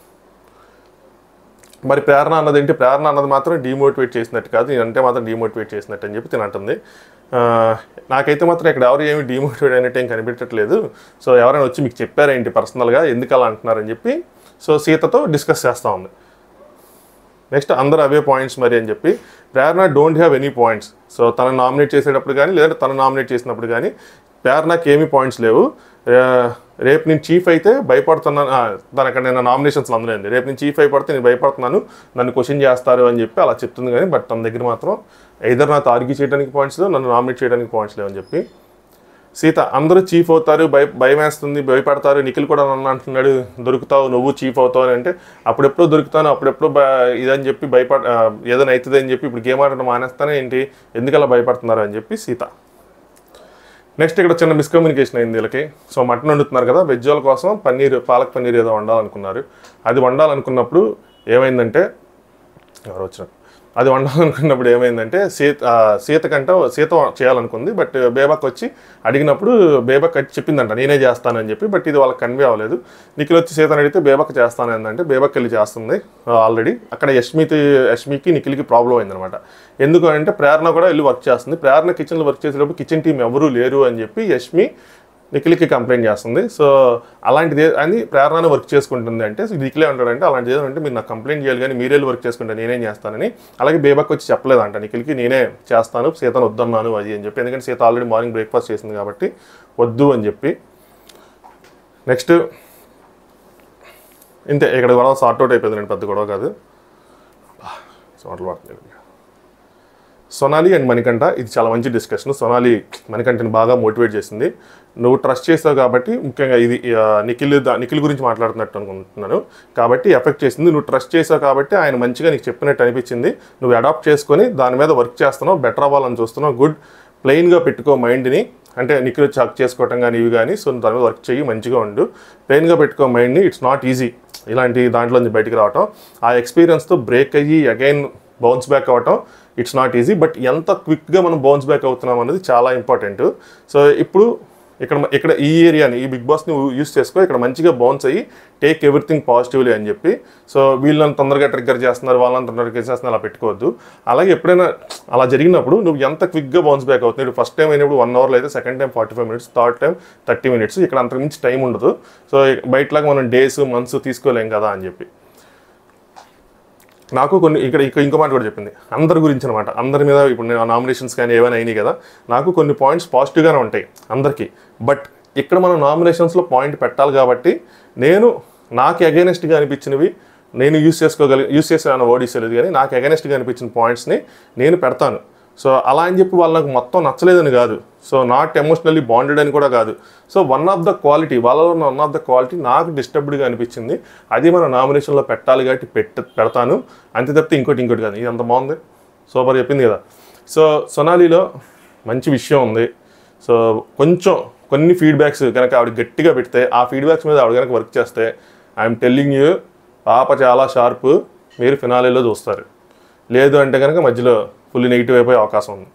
Speaker 1: మరి ప్రేరణ అన్నది ఏంటి ప్రేరణ అన్నది మాత్రం డిమోటివేట్ చేసినట్టు కాదు నేనంటే మాత్రం డిమోటివేట్ చేసినట్టు అని చెప్పి తిని అంటుంది ఆ, నాకైతే మాత్రం ఇక్కడ ఎవరు ఏమి డిమోటివేట్ అయినట్టు ఏం కనిపించట్లేదు సో ఎవరైనా వచ్చి మీకు చెప్పారేంటి పర్సనల్గా ఎందుకు అలా అంటున్నారని చెప్పి సో సీతతో డిస్కస్ చేస్తూ ఉంది నెక్స్ట్ అందరూ అవే పాయింట్స్ మరి అని చెప్పి Prerana don't have any points so తను నామినేట్ చేసేటప్పుడు కానీ లేదంటే తను నామినేట్ చేసినప్పుడు కానీ ప్రేరణకి ఏమీ పాయింట్స్ లేవు రే- రేపు నేను చీఫ్ అయితే భయపడుతున్నాను ఆ, తన అక్కడ నేను నామినేషన్స్లో అందులో ఉంది రేపు నేను చీఫ్ అయిపడితే నేను భయపడుతున్నాను నన్ను క్వశ్చన్ చేస్తారు అని చెప్పి అలా చెప్తుంది కానీ బట్ తన దగ్గర మాత్రం ఎయిదర్ నాతో ఆర్గ్యూ చేయడానికి పాయింట్స్ లేవు నన్ను నామినేట్ చేయడానికి పాయింట్స్ లేవు అని చెప్పి సీత అందరూ చీఫ్ అవుతారు భయ భయం వేస్తుంది భయపడతారు నిఖిల్ కూడా నన్ను అంటున్నాడు దొరుకుతావు నువ్వు చీఫ్ అవుతావు అని అంటే అప్పుడెప్పుడు దొరుకుతాను అప్పుడెప్పుడు భ- ఇదని చెప్పి భయపడ ఆ, ఏదైనా అవుతుంది అని చెప్పి ఇప్పుడు గేమ్ ఆడటం మానేస్తానే ఏంటి ఎందుకలా భయపడుతున్నారు అని చెప్పి సీత నెక్స్ట్ ఇక్కడ చిన్న మిస్కమ్యూనికేషన్ అయింది వీళ్ళకి సో మటన్ వండుతున్నారు కదా వెజ్ వాళ్ళ కోసం పన్నీర్ పాలక్ పన్నీర్ ఏదో వండాలనుకున్నారు అది వండాలనుకున్నప్పుడు ఏమైందంటే ఎవరు వచ్చినారు అది వండాలనుకున్నప్పుడు ఏమైందంటే సీత ఆ, సీత కంట సీత చేయాలనుకుంది బట్ బేబక్ వచ్చి అడిగినప్పుడు బేబక్ వచ్చి చెప్పిందంట నేనే చేస్తానని చెప్పి బట్ ఇది వాళ్ళకి కన్వే అవ్వలేదు నిఖిల్ వచ్చి సీతను అడిగితే బేబక్ చేస్తాను ఏంటంటే బేబక్ వెళ్ళి చేస్తుంది ఆల్రెడీ అక్కడ యష్మికి యష్మికి నిఖిల్కి ప్రాబ్లం అయిందనమాట ఎందుకు అంటే ప్రేరణ కూడా వెళ్ళి వర్క్ చేస్తుంది ప్రేరణ కిచెన్లో వర్క్ చేసేటప్పుడు కిచెన్ టీం ఎవరూ లేరు అని చెప్పి యష్మి నిఖిల్కి కంప్లైంట్ చేస్తుంది సో అలాంటిది ఏ- అని ప్రేరణ వర్క్ చేసుకుంటుంది అంటే సో నిఖిలే ఉంటాడంటే అలాంటిది ఏదో అంటే మీరు నాకు కంప్లైంట్ చేయాలి కానీ మీరే వర్క్ చేసుకుంటే నేనేం చేస్తానని అలాగే బేబక్ వచ్చి చెప్పలేదంట నిఖిల్కి నేనే చేస్తాను సీతను వద్దన్నాను అది అని చెప్పి ఎందుకంటే సీత ఆల్రెడీ మార్నింగ్ బ్రేక్ఫాస్ట్ చేసింది కాబట్టి వద్దు అని చెప్పి నెక్స్ట్ ఇంతే ఇక్కడ గొడవ సార్ట్ అవుట్ అయిపోయింది నేను పెద్ద గొడవ కాదు సోటలు పడుతుంది సొనాలి అండ్ మణికంఠ ఇది చాలా మంచి డిస్కషన్ సొనాలి మణికంఠని బాగా మోటివేట్ చేసింది నువ్వు ట్రస్ట్ చేసావు కాబట్టి ముఖ్యంగా ఇది ఆ, నిఖిల్ దా- నిఖిల్ గురించి మాట్లాడుతున్నట్టు అనుకుంటున్నాను కాబట్టి ఎఫెక్ట్ చేసింది నువ్వు ట్రస్ట్ చేసావు కాబట్టి ఆయన మంచిగా నీకు చెప్పినట్టు అనిపించింది నువ్వు అడాప్ట్ చేసుకొని దాని మీద వర్క్ చేస్తున్నావు బెటర్ అవ్వాలని చూస్తున్నావు గుడ్ ప్లెయిన్గా పెట్టుకో మైండ్ని అంటే నిఖిల్ వచ్చి హక్ చేసుకోవటం కానీ ఇవి కానీ సో దాని మీద వర్క్ చెయ్యి మంచిగా ఉండు ప్లెయిన్గా పెట్టుకో మైండ్ని ఇట్స్ నాట్ ఈజీ ఇలాంటి దాంట్లోంచి బయటికి రావటం ఆ ఎక్స్పీరియన్స్తో బ్రేక్ అయ్యి అగైన్ బౌన్స్ బ్యాక్ అవ్వటం ఇట్స్ నాట్ ఈజీ బట్ ఎంత క్విక్గా మనం బౌన్స్ బ్యాక్ అవుతున్నాం అనేది చాలా ఇంపార్టెంట్ సో ఇప్పుడు ఇక్కడ ఇక్కడ ఈ ఏరియాని ఈ బిగ్ బాస్ని యూస్ చేసుకో ఇక్కడ మంచిగా బౌన్స్ అయ్యి టేక్ ఎవ్రీథింగ్ పాజిటివ్లీ అని చెప్పి సో వీళ్ళని తొందరగా ట్రిగ్గర్ చేస్తున్నారు వాళ్ళని తొందరగా చేస్తున్నారు అలా పెట్టుకోవద్దు అలాగే ఎప్పుడైనా అలా జరిగినప్పుడు నువ్వు ఎంత క్విక్గా బౌన్స్ బ్యాక్ అవుతుంది ఫస్ట్ టైం అయినప్పుడు వన్ అవర్లో అయితే second time forty five minutes third time thirty minutes ఇక్కడ అంతకు మించి టైం ఉండదు సో బయటలాగా మనం డేస్ మంత్స్ తీసుకోలేం కదా అని చెప్పి నాకు కొన్ని ఇక్కడ ఇక్కడ ఇంకో మాట కూడా చెప్పింది అందరి గురించి అనమాట అందరి మీద ఇప్పుడు నేను నామినేషన్స్ కానీ ఏమైనా అయినాయి కదా నాకు కొన్ని పాయింట్స్ పాజిటివ్గానే ఉంటాయి అందరికీ బట్ ఇక్కడ మనం నామినేషన్స్లో పాయింట్ పెట్టాలి కాబట్టి నేను నాకు అగైనెస్ట్గా అనిపించినవి నేను యూస్ చేసుకోగలి యూస్ చేసాను వర్డ్ ఇస్తలేదు కానీ నాకు అగైనెస్ట్గా అనిపించిన పాయింట్స్ని నేను పెడతాను సో అలా అని చెప్పి వాళ్ళకు మొత్తం నచ్చలేదని కాదు సో నాట్ ఎమోషనల్లీ బాండెడ్ అని కూడా కాదు so one of the quality వాళ్ళలో ఉన్న వన్ ఆఫ్ ద క్వాలిటీ నాకు డిస్టర్బ్డ్గా అనిపించింది అది మన నామినేషన్లో పెట్టాలి కాబట్టి పెట్ట పెడతాను అంతే తప్పితే ఇంకోటి ఇంకోటి కాదు ఇది అంత బాగుంది సూపర్ చెప్పింది కదా సో సొనాలిలో మంచి విషయం ఉంది సో కొంచెం కొన్ని ఫీడ్బ్యాక్స్ కనుక ఆవిడ గట్టిగా పెడితే ఆ ఫీడ్బ్యాక్స్ మీద ఆవిడ కనుక వర్క్ చేస్తే ఐఎమ్ టెల్లింగ్ యూ పాప చాలా షార్ప్ మీరు ఫినాలీలో చూస్తారు లేదు అంటే కనుక మధ్యలో ఫుల్ నెగిటివ్ అయిపోయే అవకాశం ఉంది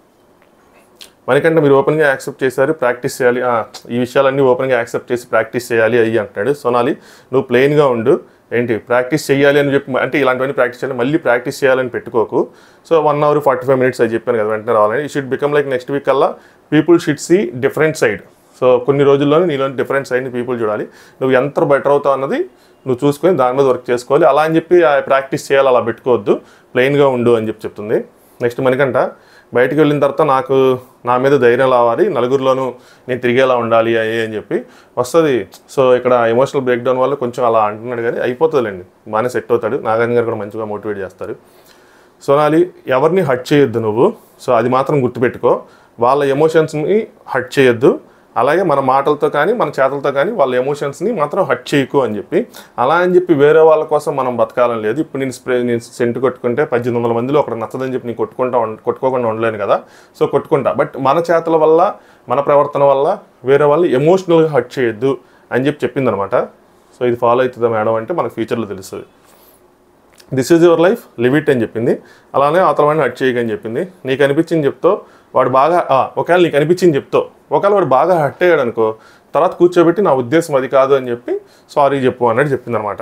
Speaker 1: మనకంటే మీరు ఓపెన్గా యాక్సెప్ట్ చేశారు ప్రాక్టీస్ చేయాలి ఆ, ఈ విషయాలన్నీ ఓపెన్గా యాక్సెప్ట్ చేసి ప్రాక్టీస్ చేయాలి అయ్యి అంటున్నాడు సోనాలి నువ్వు ప్లెయిన్గా ఉండు ఏంటి ప్రాక్టీస్ చేయాలి అని చెప్పి అంటే ఇలాంటివన్నీ ప్రాక్టీస్ చేయాలి మళ్ళీ ప్రాక్టీస్ చేయాలని పెట్టుకోకు so one hour forty five minutes అది చెప్పాను కదా వెంటనే రావాలని ఈ should become like next week కల్లా people should see different side so కొన్ని రోజుల్లోనే నీలో డిఫరెంట్ సైడ్ని పీపుల్ చూడాలి నువ్వు ఎంత బెటర్ అవుతావు అన్నది నువ్వు చూసుకొని దాని మీద వర్క్ చేసుకోవాలి అలా అని చెప్పి ప్రాక్టీస్ చేయాలి అలా పెట్టుకోవద్దు ప్లెయిన్గా ఉండు అని చెప్పి చెప్తుంది నెక్స్ట్ మనకంట బయటికి వెళ్ళిన తర్వాత నాకు నా మీద ధైర్యం రావాలి నలుగురిలోనూ నేను తిరిగేలా ఉండాలి అయ్యి అని చెప్పి వస్తుంది సో ఇక్కడ ఎమోషనల్ బ్రేక్ డౌన్ వల్ల కొంచెం అలా అంటున్నాడు కానీ అయిపోతుందిలేండి బాగానే సెట్ అవుతాడు నాగార్జున గారు కూడా మంచిగా మోటివేట్ చేస్తారు సోనాలి ఎవరిని హట్ చేయొద్దు నువ్వు సో అది మాత్రం గుర్తుపెట్టుకో వాళ్ళ ఎమోషన్స్ని హట్ చేయొద్దు అలాగే మన మాటలతో కానీ మన చేతలతో కానీ వాళ్ళ ఎమోషన్స్ని మాత్రం హట్ చేయకు అని చెప్పి అలా అని చెప్పి వేరే వాళ్ళ కోసం మనం బతకాలని లేదు ఇప్పుడు నేను స్ప్రే నేను సెంట్ కొట్టుకుంటే పద్దెనిమిది వందల మందిలో ఒకటి నచ్చదని చెప్పి నేను కొట్టుకుంటా ఉం- కొట్టుకోకుండా ఉండలేను కదా సో కొట్టుకుంటా బట్ మన చేతల వల్ల మన ప్రవర్తన వల్ల వేరే వాళ్ళు ఎమోషనల్గా హట్ చేయొద్దు అని చెప్పి చెప్పిందనమాట సో ఇది ఫాలో అవుతుందా మేడం అంటే మనకు ఫ్యూచర్లో తెలుస్తుంది this is your life live it అని చెప్పింది అలానే అవతల వాడిని హట్ చేయకని చెప్పింది నీకు అనిపించింది చెప్తావు వాడు బాగా ఆ, ఒకవేళ నీకు అనిపించింది చెప్తావు ఒకవేళ వాడు బాగా హట్ అయ్యాడు అనుకో తర్వాత కూర్చోబెట్టి నా ఉద్దేశం అది కాదు అని చెప్పి సారీ చెప్పు అన్నట్టు చెప్పింది అనమాట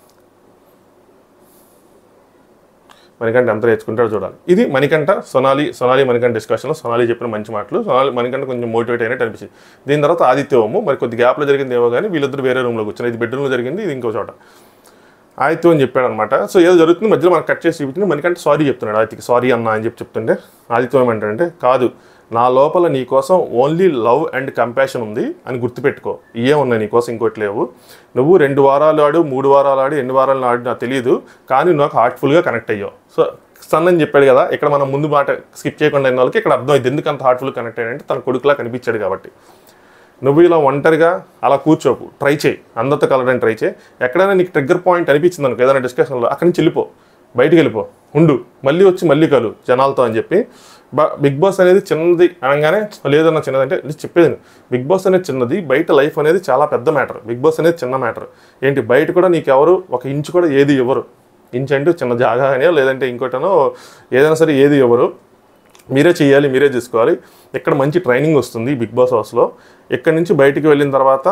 Speaker 1: మణికంఠ ఎంత నేర్చుకుంటాడో చూడాలి ఇది మణికంఠ సొనాలి సొనాలి మణికంఠ డిస్కషన్లో సొనాలి చెప్పిన మంచి మాటలు సొనాలి మణికంఠ కొంచెం మోటివేట్ అయినట్టు అనిపించింది దీని తర్వాత ఆదిత్యవము మరి కొద్ది గ్యాప్లో జరిగింది ఏమో కానీ వీళ్ళిద్దరు వేరే రూమ్లో కూర్చున్నారు ఇది బెడ్రూమ్లో జరిగింది ఇది ఇంకో చోట ఆదిత్యం అని చెప్పాడు అనమాట సో ఏదో జరుగుతుంది మధ్యలో మనకు కట్ చేసి చూపుతుంది మనకంటే సారీ చెప్తున్నాడు ఆదిత్యకి సారీ అన్న అని చెప్పి చెప్తుంటే ఆదిత్యం ఏమంటాడంటే కాదు నా లోపల నీ కోసం ఓన్లీ లవ్ అండ్ కంపాషన్ ఉంది అని గుర్తుపెట్టుకో ఇవే ఉన్నాయి నీ కోసం ఇంకోటి లేవు నువ్వు రెండు వారాలు ఆడు మూడు వారాలు ఆడు ఎన్ని వారాలు ఆడు నాకు తెలియదు కానీ నువ్వు నాకు హార్ట్ఫుల్గా కనెక్ట్ అయ్యావు సో సన్ అని చెప్పాడు కదా ఇక్కడ మనం ముందు మాట స్కిప్ చేయకుండా అయిన వాళ్ళకి ఇక్కడ అర్థమైంది ఎందుకు అంత హార్ట్ఫుల్ కనెక్ట్ అయ్యాడంటే తన కొడుకులా కనిపించాడు కాబట్టి నువ్వు ఇలా ఒంటరిగా అలా కూర్చోకు ట్రై చేయి అందరితో కలవడానికి ట్రై చేయి ఎక్కడైనా నీకు ట్రిగ్గర్ పాయింట్ అనిపించింది అనుకో ఏదైనా డిస్కషన్లో అక్కడి నుంచి వెళ్ళిపో బయటికి వెళ్ళిపో ఉండు మళ్ళీ వచ్చి మళ్ళీ కలు జనాలతో అని చెప్పి బ బిగ్ బాస్ అనేది చిన్నది అనగానే లేదన్న చిన్నది అంటే ఇది చెప్పేది నేను. బిగ్ బాస్ అనేది చిన్నది బయట లైఫ్ అనేది చాలా పెద్ద మ్యాటర్ బిగ్ బాస్ అనేది చిన్న మ్యాటర్ ఏంటి బయట కూడా నీకు ఎవరు ఒక ఇంచు కూడా ఏది ఇవ్వరు ఇంచ్ అంటే చిన్న జాగా అని లేదంటే ఇంకోటనో ఏదైనా సరే ఏది ఇవ్వరు మీరే చేయాలి మీరే చేసుకోవాలి ఇక్కడ మంచి ట్రైనింగ్ వస్తుంది బిగ్ బాస్ హౌస్లో ఇక్కడ నుంచి బయటికి వెళ్ళిన తర్వాత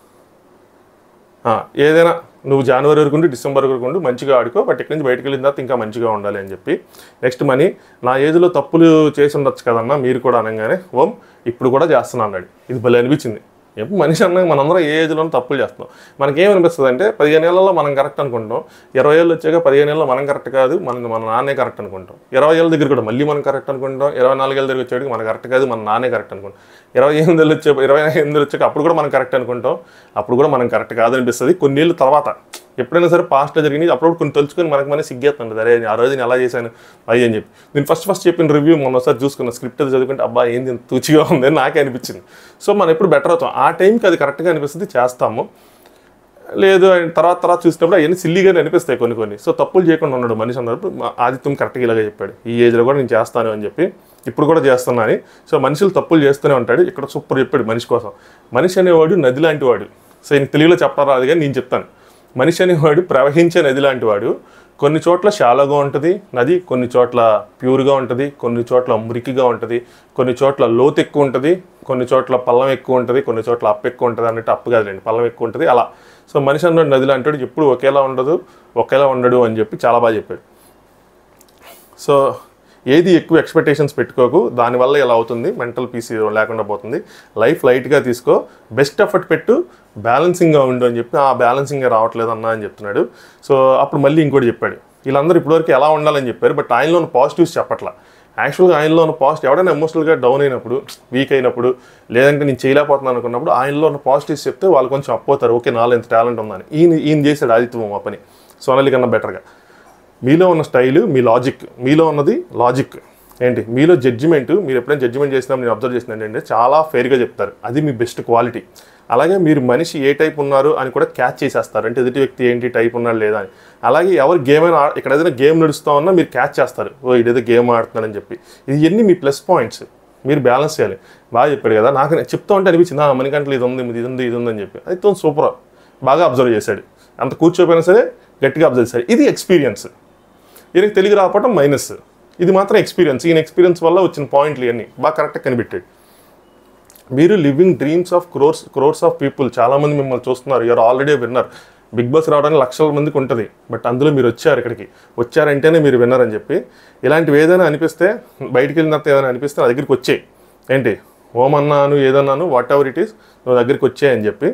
Speaker 1: ఆ, ఏదైనా నువ్వు జనవరి వరకు ఉండి డిసెంబర్ వరకు ఉండి మంచిగా ఆడుకో బట్ ఇక్కడి నుంచి బయటకు వెళ్ళిన తర్వాత ఇంకా మంచిగా ఉండాలి అని చెప్పి నెక్స్ట్ మనీ నా ఏజ్లో తప్పులు చేసి ఉండొచ్చు కదన్నా మీరు కూడా అనగానే ఓం ఇప్పుడు కూడా చేస్తున్నా అన్నాడు ఇది భలే అనిపించింది ఎప్పుడు మనిషి అన్నాక మనందరం ఏ ఏజ్లోనూ తప్పులు చేస్తున్నాం మనకేమనిపిస్తుంది అంటే పదిహేను ఏళ్ళలో మనం కరెక్ట్ అనుకుంటాం ఇరవై ఏళ్ళు వచ్చాక పదిహేను ఏళ్ళలో మనం కరెక్ట్ కాదు మన మన నాన్నే కరెక్ట్ అనుకుంటాం ఇరవై ఏళ్ళ దగ్గర కూడా మళ్ళీ మనం కరెక్ట్ అనుకుంటాం ఇరవై నాలుగేళ్ళ దగ్గర వచ్చేటికి మన కరెక్ట్ కాదు మన నాన్నే కరెక్ట్ అనుకుంటాం ఇరవై ఎనిమిది ఏళ్ళు వచ్చే ఇరవై ఎనిమిది వచ్చాక అప్పుడు కూడా మనం కరెక్ట్ అనుకుంటాం అప్పుడు కూడా మనం కరెక్ట్ కాదనిపిస్తుంది కొన్నేళ్ళ తర్వాత ఎప్పుడైనా సరే పాస్ట్లో జరిగినాయి అప్పుడు కొన్ని తెలుసుకొని మనకి మన సిగ్గేస్తుంది అరే ఆ రోజు నేను ఎలా చేశాను అయ్యి అని చెప్పి నేను ఫస్ట్ ఫస్ట్ చెప్పిన రివ్యూ మొన్నసారి చూసుకున్న స్క్రిప్ట్ అది చదువుకుంటే అబ్బా ఏంది ఇంత తూచిగా ఉంది అని నాకే అనిపించింది సో మనం ఎప్పుడు బెటర్ అవుతాం ఆ టైంకి అది కరెక్ట్గా అనిపిస్తుంది చేస్తాము లేదు ఆయన తర్వాత తర్వాత చూసినప్పుడు అవన్నీ సిల్లీగానే అనిపిస్తాయి కొన్ని కొన్ని సో తప్పులు చేయకుండా ఉన్నాడు మనిషి అన్నప్పుడు మా ఆదిత్యం కరెక్ట్గా ఇలాగే చెప్పాడు ఈ ఏజ్లో కూడా నేను చేస్తాను అని చెప్పి ఇప్పుడు కూడా చేస్తున్నా అని సో మనుషులు తప్పులు చేస్తూనే ఉంటాడు ఇక్కడ సూపర్ చెప్పాడు మనిషి కోసం మనిషి అనేవాడు నది లాంటి వాడు సో ఈయన తెలుగులో చెప్పరా అది కానీ నేను చెప్తాను మనిషి అనేవాడు ప్రవహించే నది లాంటి వాడు కొన్ని చోట్ల షాలోగా ఉంటుంది నది కొన్ని చోట్ల ప్యూర్గా ఉంటుంది కొన్ని చోట్ల మురికిగా ఉంటుంది కొన్ని చోట్ల లోతు ఎక్కువ ఉంటుంది కొన్ని చోట్ల పల్లం ఎక్కువ ఉంటుంది కొన్ని చోట్ల అప్పు ఎక్కువ ఉంటుంది అన్నట్టు అప్పు కాదులేండి పల్లం ఎక్కువ ఉంటుంది అలా సో మనిషి అన్నాడు నది లాంటి వాడు ఎప్పుడు ఒకేలా ఉండదు ఒకేలా ఉండడు అని చెప్పి చాలా బాగా చెప్పాడు సో ఏది ఎక్కువ ఎక్స్పెక్టేషన్స్ పెట్టుకోకు దానివల్ల ఇలా అవుతుంది మెంటల్ పీస్ లేకుండా పోతుంది లైఫ్ లైట్గా తీసుకో బెస్ట్ ఎఫర్ట్ పెట్టు బ్యాలెన్సింగ్గా ఉండు అని చెప్పి ఆ బ్యాలెన్సింగ్ రావట్లేదు అన్న అని చెప్తున్నాడు సో అప్పుడు మళ్ళీ ఇంకోటి చెప్పాడు వీళ్ళందరూ ఇప్పటివరకు ఎలా ఉండాలని చెప్పారు బట్ ఆయనలో ఉన్న పాజిటివ్స్ చెప్పట్లా యాక్చువల్గా ఆయనలో ఉన్న పాజిటివ్ ఎవడైనా ఎమోషనల్గా డౌన్ అయినప్పుడు వీక్ అయినప్పుడు లేదంటే నేను చేయలేకపోతున్నాను అనుకున్నప్పుడు ఆయనలో ఉన్న పాజిటివ్స్ చెప్తే వాళ్ళు కొంచెం అప్పవుతారు ఓకే నాలో ఎంత టాలెంట్ ఉందని ఈయన ఈయన చేశాడు ఆదిత్యం ఆ పని సోనాలి కన్నా బెటర్గా మీలో ఉన్న స్టైల్ మీ లాజిక్ మీలో ఉన్నది లాజిక్ ఏంటి మీలో జడ్జిమెంట్ మీరు ఎప్పుడైనా జడ్జిమెంట్ చేసినా నేను అబ్జర్వ్ చేసిన ఏంటంటే చాలా ఫెయిర్గా చెప్తారు అది మీ బెస్ట్ క్వాలిటీ అలాగే మీరు మనిషి ఏ టైప్ ఉన్నారు అని కూడా క్యాచ్ చేసేస్తారు అంటే ఎదుటి వ్యక్తి ఏంటి టైప్ ఉన్నాడు లేదా అని అలాగే ఎవరు గేమ్ అయినా ఆ- ఇక్కడ ఏదైనా గేమ్ నడుస్తూ ఉన్నా మీరు క్యాచ్ చేస్తారు ఓ ఇదేదో గేమ్ ఆడుతున్నాడని చెప్పి ఇది ఎన్ని మీ ప్లస్ పాయింట్స్ మీరు బ్యాలెన్స్ చేయాలి బాగా చెప్పాడు కదా నాకు నేను చెప్తా ఉంటే అనిపించింది "ఆ, మనకంటే ఇది ఉంది ఇది ఉంది ఇది ఉంది అని చెప్పి అది సూపర్ బాగా అబ్జర్వ్ చేశాడు అంత కూర్చోపోయినా సరే గట్టిగా అబ్జర్వ్ చేశాడు ఇది ఎక్స్పీరియన్స్ ఈయనకి తెలుగు రాకపోవడం మైనస్ ఇది మాత్రం ఎక్స్పీరియన్స్ ఈయన ఎక్స్పీరియన్స్ వల్ల వచ్చిన పాయింట్లు ఇవన్నీ బాగా కరెక్ట్గా కనిపెట్టాడు మీరు living dreams of crores crores of people చాలామంది మిమ్మల్ని చూస్తున్నారు you are already winner Bigg Boss రావడానికి లక్షల మందికి ఉంటుంది బట్ అందులో మీరు వచ్చారు ఇక్కడికి వచ్చారంటేనే మీరు విన్నర్ అని చెప్పి ఇలాంటివి ఏదైనా అనిపిస్తే బయటికి వెళ్ళిన తర్వాత ఏదైనా అనిపిస్తే నా దగ్గరికి వచ్చేయి ఏంటి ఓమన్నాను ఏదన్నాను వాట్ ఎవర్ ఇట్ ఈస్ నువ్వు దగ్గరికి వచ్చాయి అని చెప్పి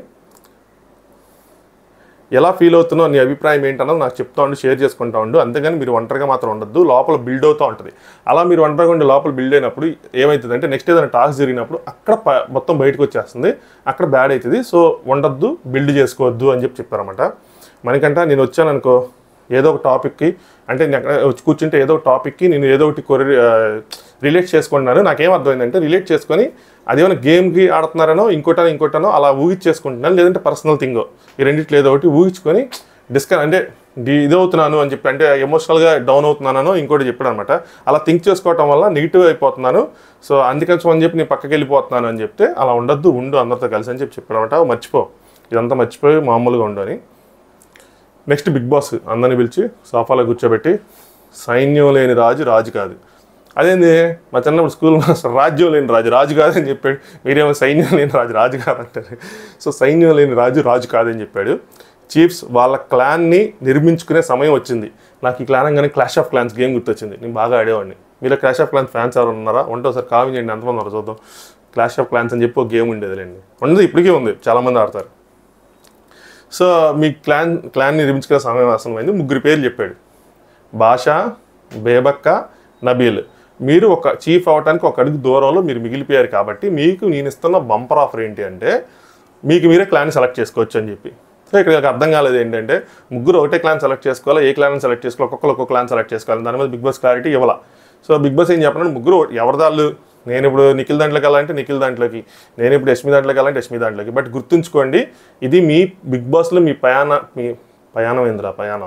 Speaker 1: ఎలా ఫీల్ అవుతున్నావు నీ అభిప్రాయం ఏంటన్నది నాకు చెప్తా ఉండు షేర్ చేసుకుంటా ఉండు అంతేగాని మీరు ఒంటరిగా మాత్రం ఉండద్దు లోపల బిల్డ్ అవుతూ ఉంటుంది అలా మీరు ఒంటరిగా ఉండి లోపల బిల్డ్ అయినప్పుడు ఏమవుతుంది అంటే నెక్స్ట్ ఏదైనా టాస్క్ జరిగినప్పుడు అక్కడ ప- మొత్తం బయటకు వచ్చేస్తుంది అక్కడ బ్యాడ్ అవుతుంది సో ఉండద్దు బిల్డ్ చేసుకోవద్దు అని చెప్పి చెప్పారన్నమాట మనకంట నేను వచ్చాను అనుకో ఏదో ఒక టాపిక్కి అంటే నేను అక్కడ వచ్చి కూర్చుంటే ఏదో ఒక టాపిక్కి నేను ఏదో ఒకటి కొరి రిలేట్ చేసుకుంటున్నాను నాకేం అర్థమైందంటే రిలేట్ చేసుకొని అదేమైనా గేమ్కి ఆడుతున్నారనో ఇంకోటనో ఇంకోటనో అలా ఊహించేసుకుంటున్నాను లేదంటే పర్సనల్ థింగ్ ఈ రెండిట్లో ఏదో ఒకటి ఊహించుకొని డిస్క అంటే డి- ఇది అవుతున్నాను అని చెప్పి అంటే ఎమోషనల్గా డౌన్ అవుతున్నానో ఇంకోటి చెప్పాడు అనమాట అలా థింక్ చేసుకోవటం వల్ల నెగిటివ్ అయిపోతున్నాను సో అందుకని సో అని చెప్పి నేను పక్కకి వెళ్ళిపోతున్నాను అని చెప్తే అలా ఉండద్దు ఉండు అందరితో కలిసి అని చెప్పి చెప్పాడు అనమాట మర్చిపో ఇదంతా మర్చిపోయి మామూలుగా ఉండు అని నెక్స్ట్ బిగ్ బాస్ అందరిని పిలిచి సోఫాలో కూర్చోబెట్టి సైన్యం లేని రాజు రాజు కాదు అదేంది మా చిన్నప్పుడు స్కూల్ మాస్టర్ రాజ్యం లేని రాజు రాజు కాదని చెప్పాడు మీరేమో సైన్యం లేని రాజు రాజు కాదంటారు సో సైన్యం లేని రాజు రాజు కాదని చెప్పాడు చీఫ్స్ వాళ్ళ క్లాన్ని నిర్మించుకునే సమయం వచ్చింది నాకు ఈ క్లాన్ అనగానే క్లాష్ ఆఫ్ క్లాన్స్ గేమ్ గుర్తొచ్చింది నేను బాగా ఆడేవాడిని మీరు క్లాష్ ఆఫ్ క్లాన్స్ ఫ్యాన్స్ ఎవరు ఉన్నారా ఉంటే ఒకసారి కామెంట్ చేయండి ఎంతమంది ఉన్నారు చూద్దాం క్లాష్ ఆఫ్ క్లాన్స్ అని చెప్పి ఒక గేమ్ ఉండేదిలేండి ఉండదు ఇప్పటికీ ఉంది చాలామంది ఆడతారు సో మీ క్లాన్ క్లాన్ నిర్మించుకునే సమయం ఆసనమైంది ముగ్గురు పేర్లు చెప్పాడు భాష బేబక్క నబీల్ మీరు ఒక చీఫ్ అవడానికి ఒక అడుగు దూరంలో మీరు మిగిలిపోయారు కాబట్టి మీకు నేను ఇస్తున్న బంపర్ ఆఫర్ ఏంటి అంటే మీకు మీరే క్లాన్ సెలెక్ట్ చేసుకోవచ్చు అని చెప్పి సో ఇక్కడ నాకు అర్థం కాలేదు ఏంటంటే ముగ్గురు ఒకటే క్లాన్ సెలెక్ట్ చేసుకోవాలా ఏ క్లాన్ సెలెక్ట్ చేసుకోవాలి ఒక్కొక్కరు ఒక్కొక్క క్లాన్ సెలెక్ట్ చేసుకోవాలి దాని మీద బిగ్ బాస్ క్లారిటీ ఇవ్వాల సో బిగ్ బాస్ ఏం చెప్పాలంటే ముగ్గురు ఎవరిదాళ్ళు నేను ఇప్పుడు నిఖిల్ దాంట్లోకి వెళ్ళాలంటే నిఖిల్ దాంట్లోకి నేను ఇప్పుడు యష్మి దాంట్లోకి వెళ్ళాలంటే యష్మి దాంట్లోకి బట్ గుర్తుంచుకోండి ఇది మీ బిగ్ బాస్లో మీ ప్రయాణ మీ ప్రయాణం ఏందిరా ప్రయాణం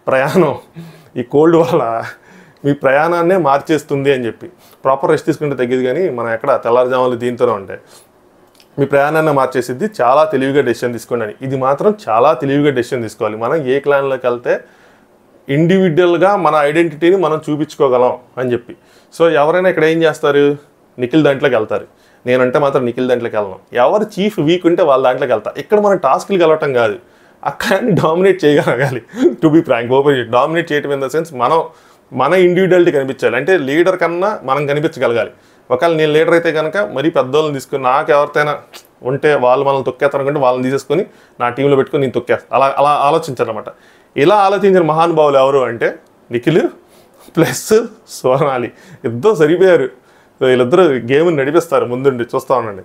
Speaker 1: ప్రయాణం ఈ కోల్డ్ వల్ల మీ ప్రయాణాన్నే మార్చేస్తుంది అని చెప్పి ప్రాపర్ రెస్ట్ తీసుకుంటే తగ్గేది కానీ మనం ఎక్కడ తెల్లారుజాములు దీంతోనే ఉంటాయి మీ ప్రయాణాన్ని మార్చేసిద్ది చాలా తెలివిగా డెసిషన్ తీసుకోండి అని ఇది మాత్రం చాలా తెలివిగా డెసిషన్ తీసుకోవాలి మనం ఏ క్లాన్లోకి వెళ్తే ఇండివిజువల్గా మన ఐడెంటిటీని మనం చూపించుకోగలం అని చెప్పి సో ఎవరైనా ఇక్కడ ఏం చేస్తారు నిఖిల్ దాంట్లోకి వెళ్తారు నేనంటే మాత్రం నిఖిల్ దాంట్లోకి వెళ్ళను ఎవరు చీఫ్ వీక్ ఉంటే వాళ్ళ దాంట్లోకి వెళ్తా ఇక్కడ మనం టాస్క్లు గెలవటం కాదు అక్కడిని డామినేట్ చేయగలగాలి to be frank open dominate చేయటం ఇన్ ద సెన్స్ మనం మన ఇండివిజువాలిటీ కనిపించాలి అంటే లీడర్ కన్నా మనం కనిపించగలగాలి ఒకవేళ నేను లీడర్ అయితే కనుక మరీ పెద్దోళ్ళని తీసుకుని నాకు ఎవరితైనా ఉంటే వాళ్ళు మనల్ని తొక్కేస్తారు అనుకుంటే వాళ్ళని తీసేసుకొని నా టీంలో పెట్టుకొని నేను తొక్కేస్తాను అలా అలా ఆలోచించారనమాట ఇలా ఆలోచించిన మహానుభావులు ఎవరు అంటే నిఖిల్ ప్లస్ సోనాలి ఇద్దరు సరిపోయారు సో వీళ్ళిద్దరు గేమ్ నడిపిస్తారు ముందుండి చూస్తూ ఉండండి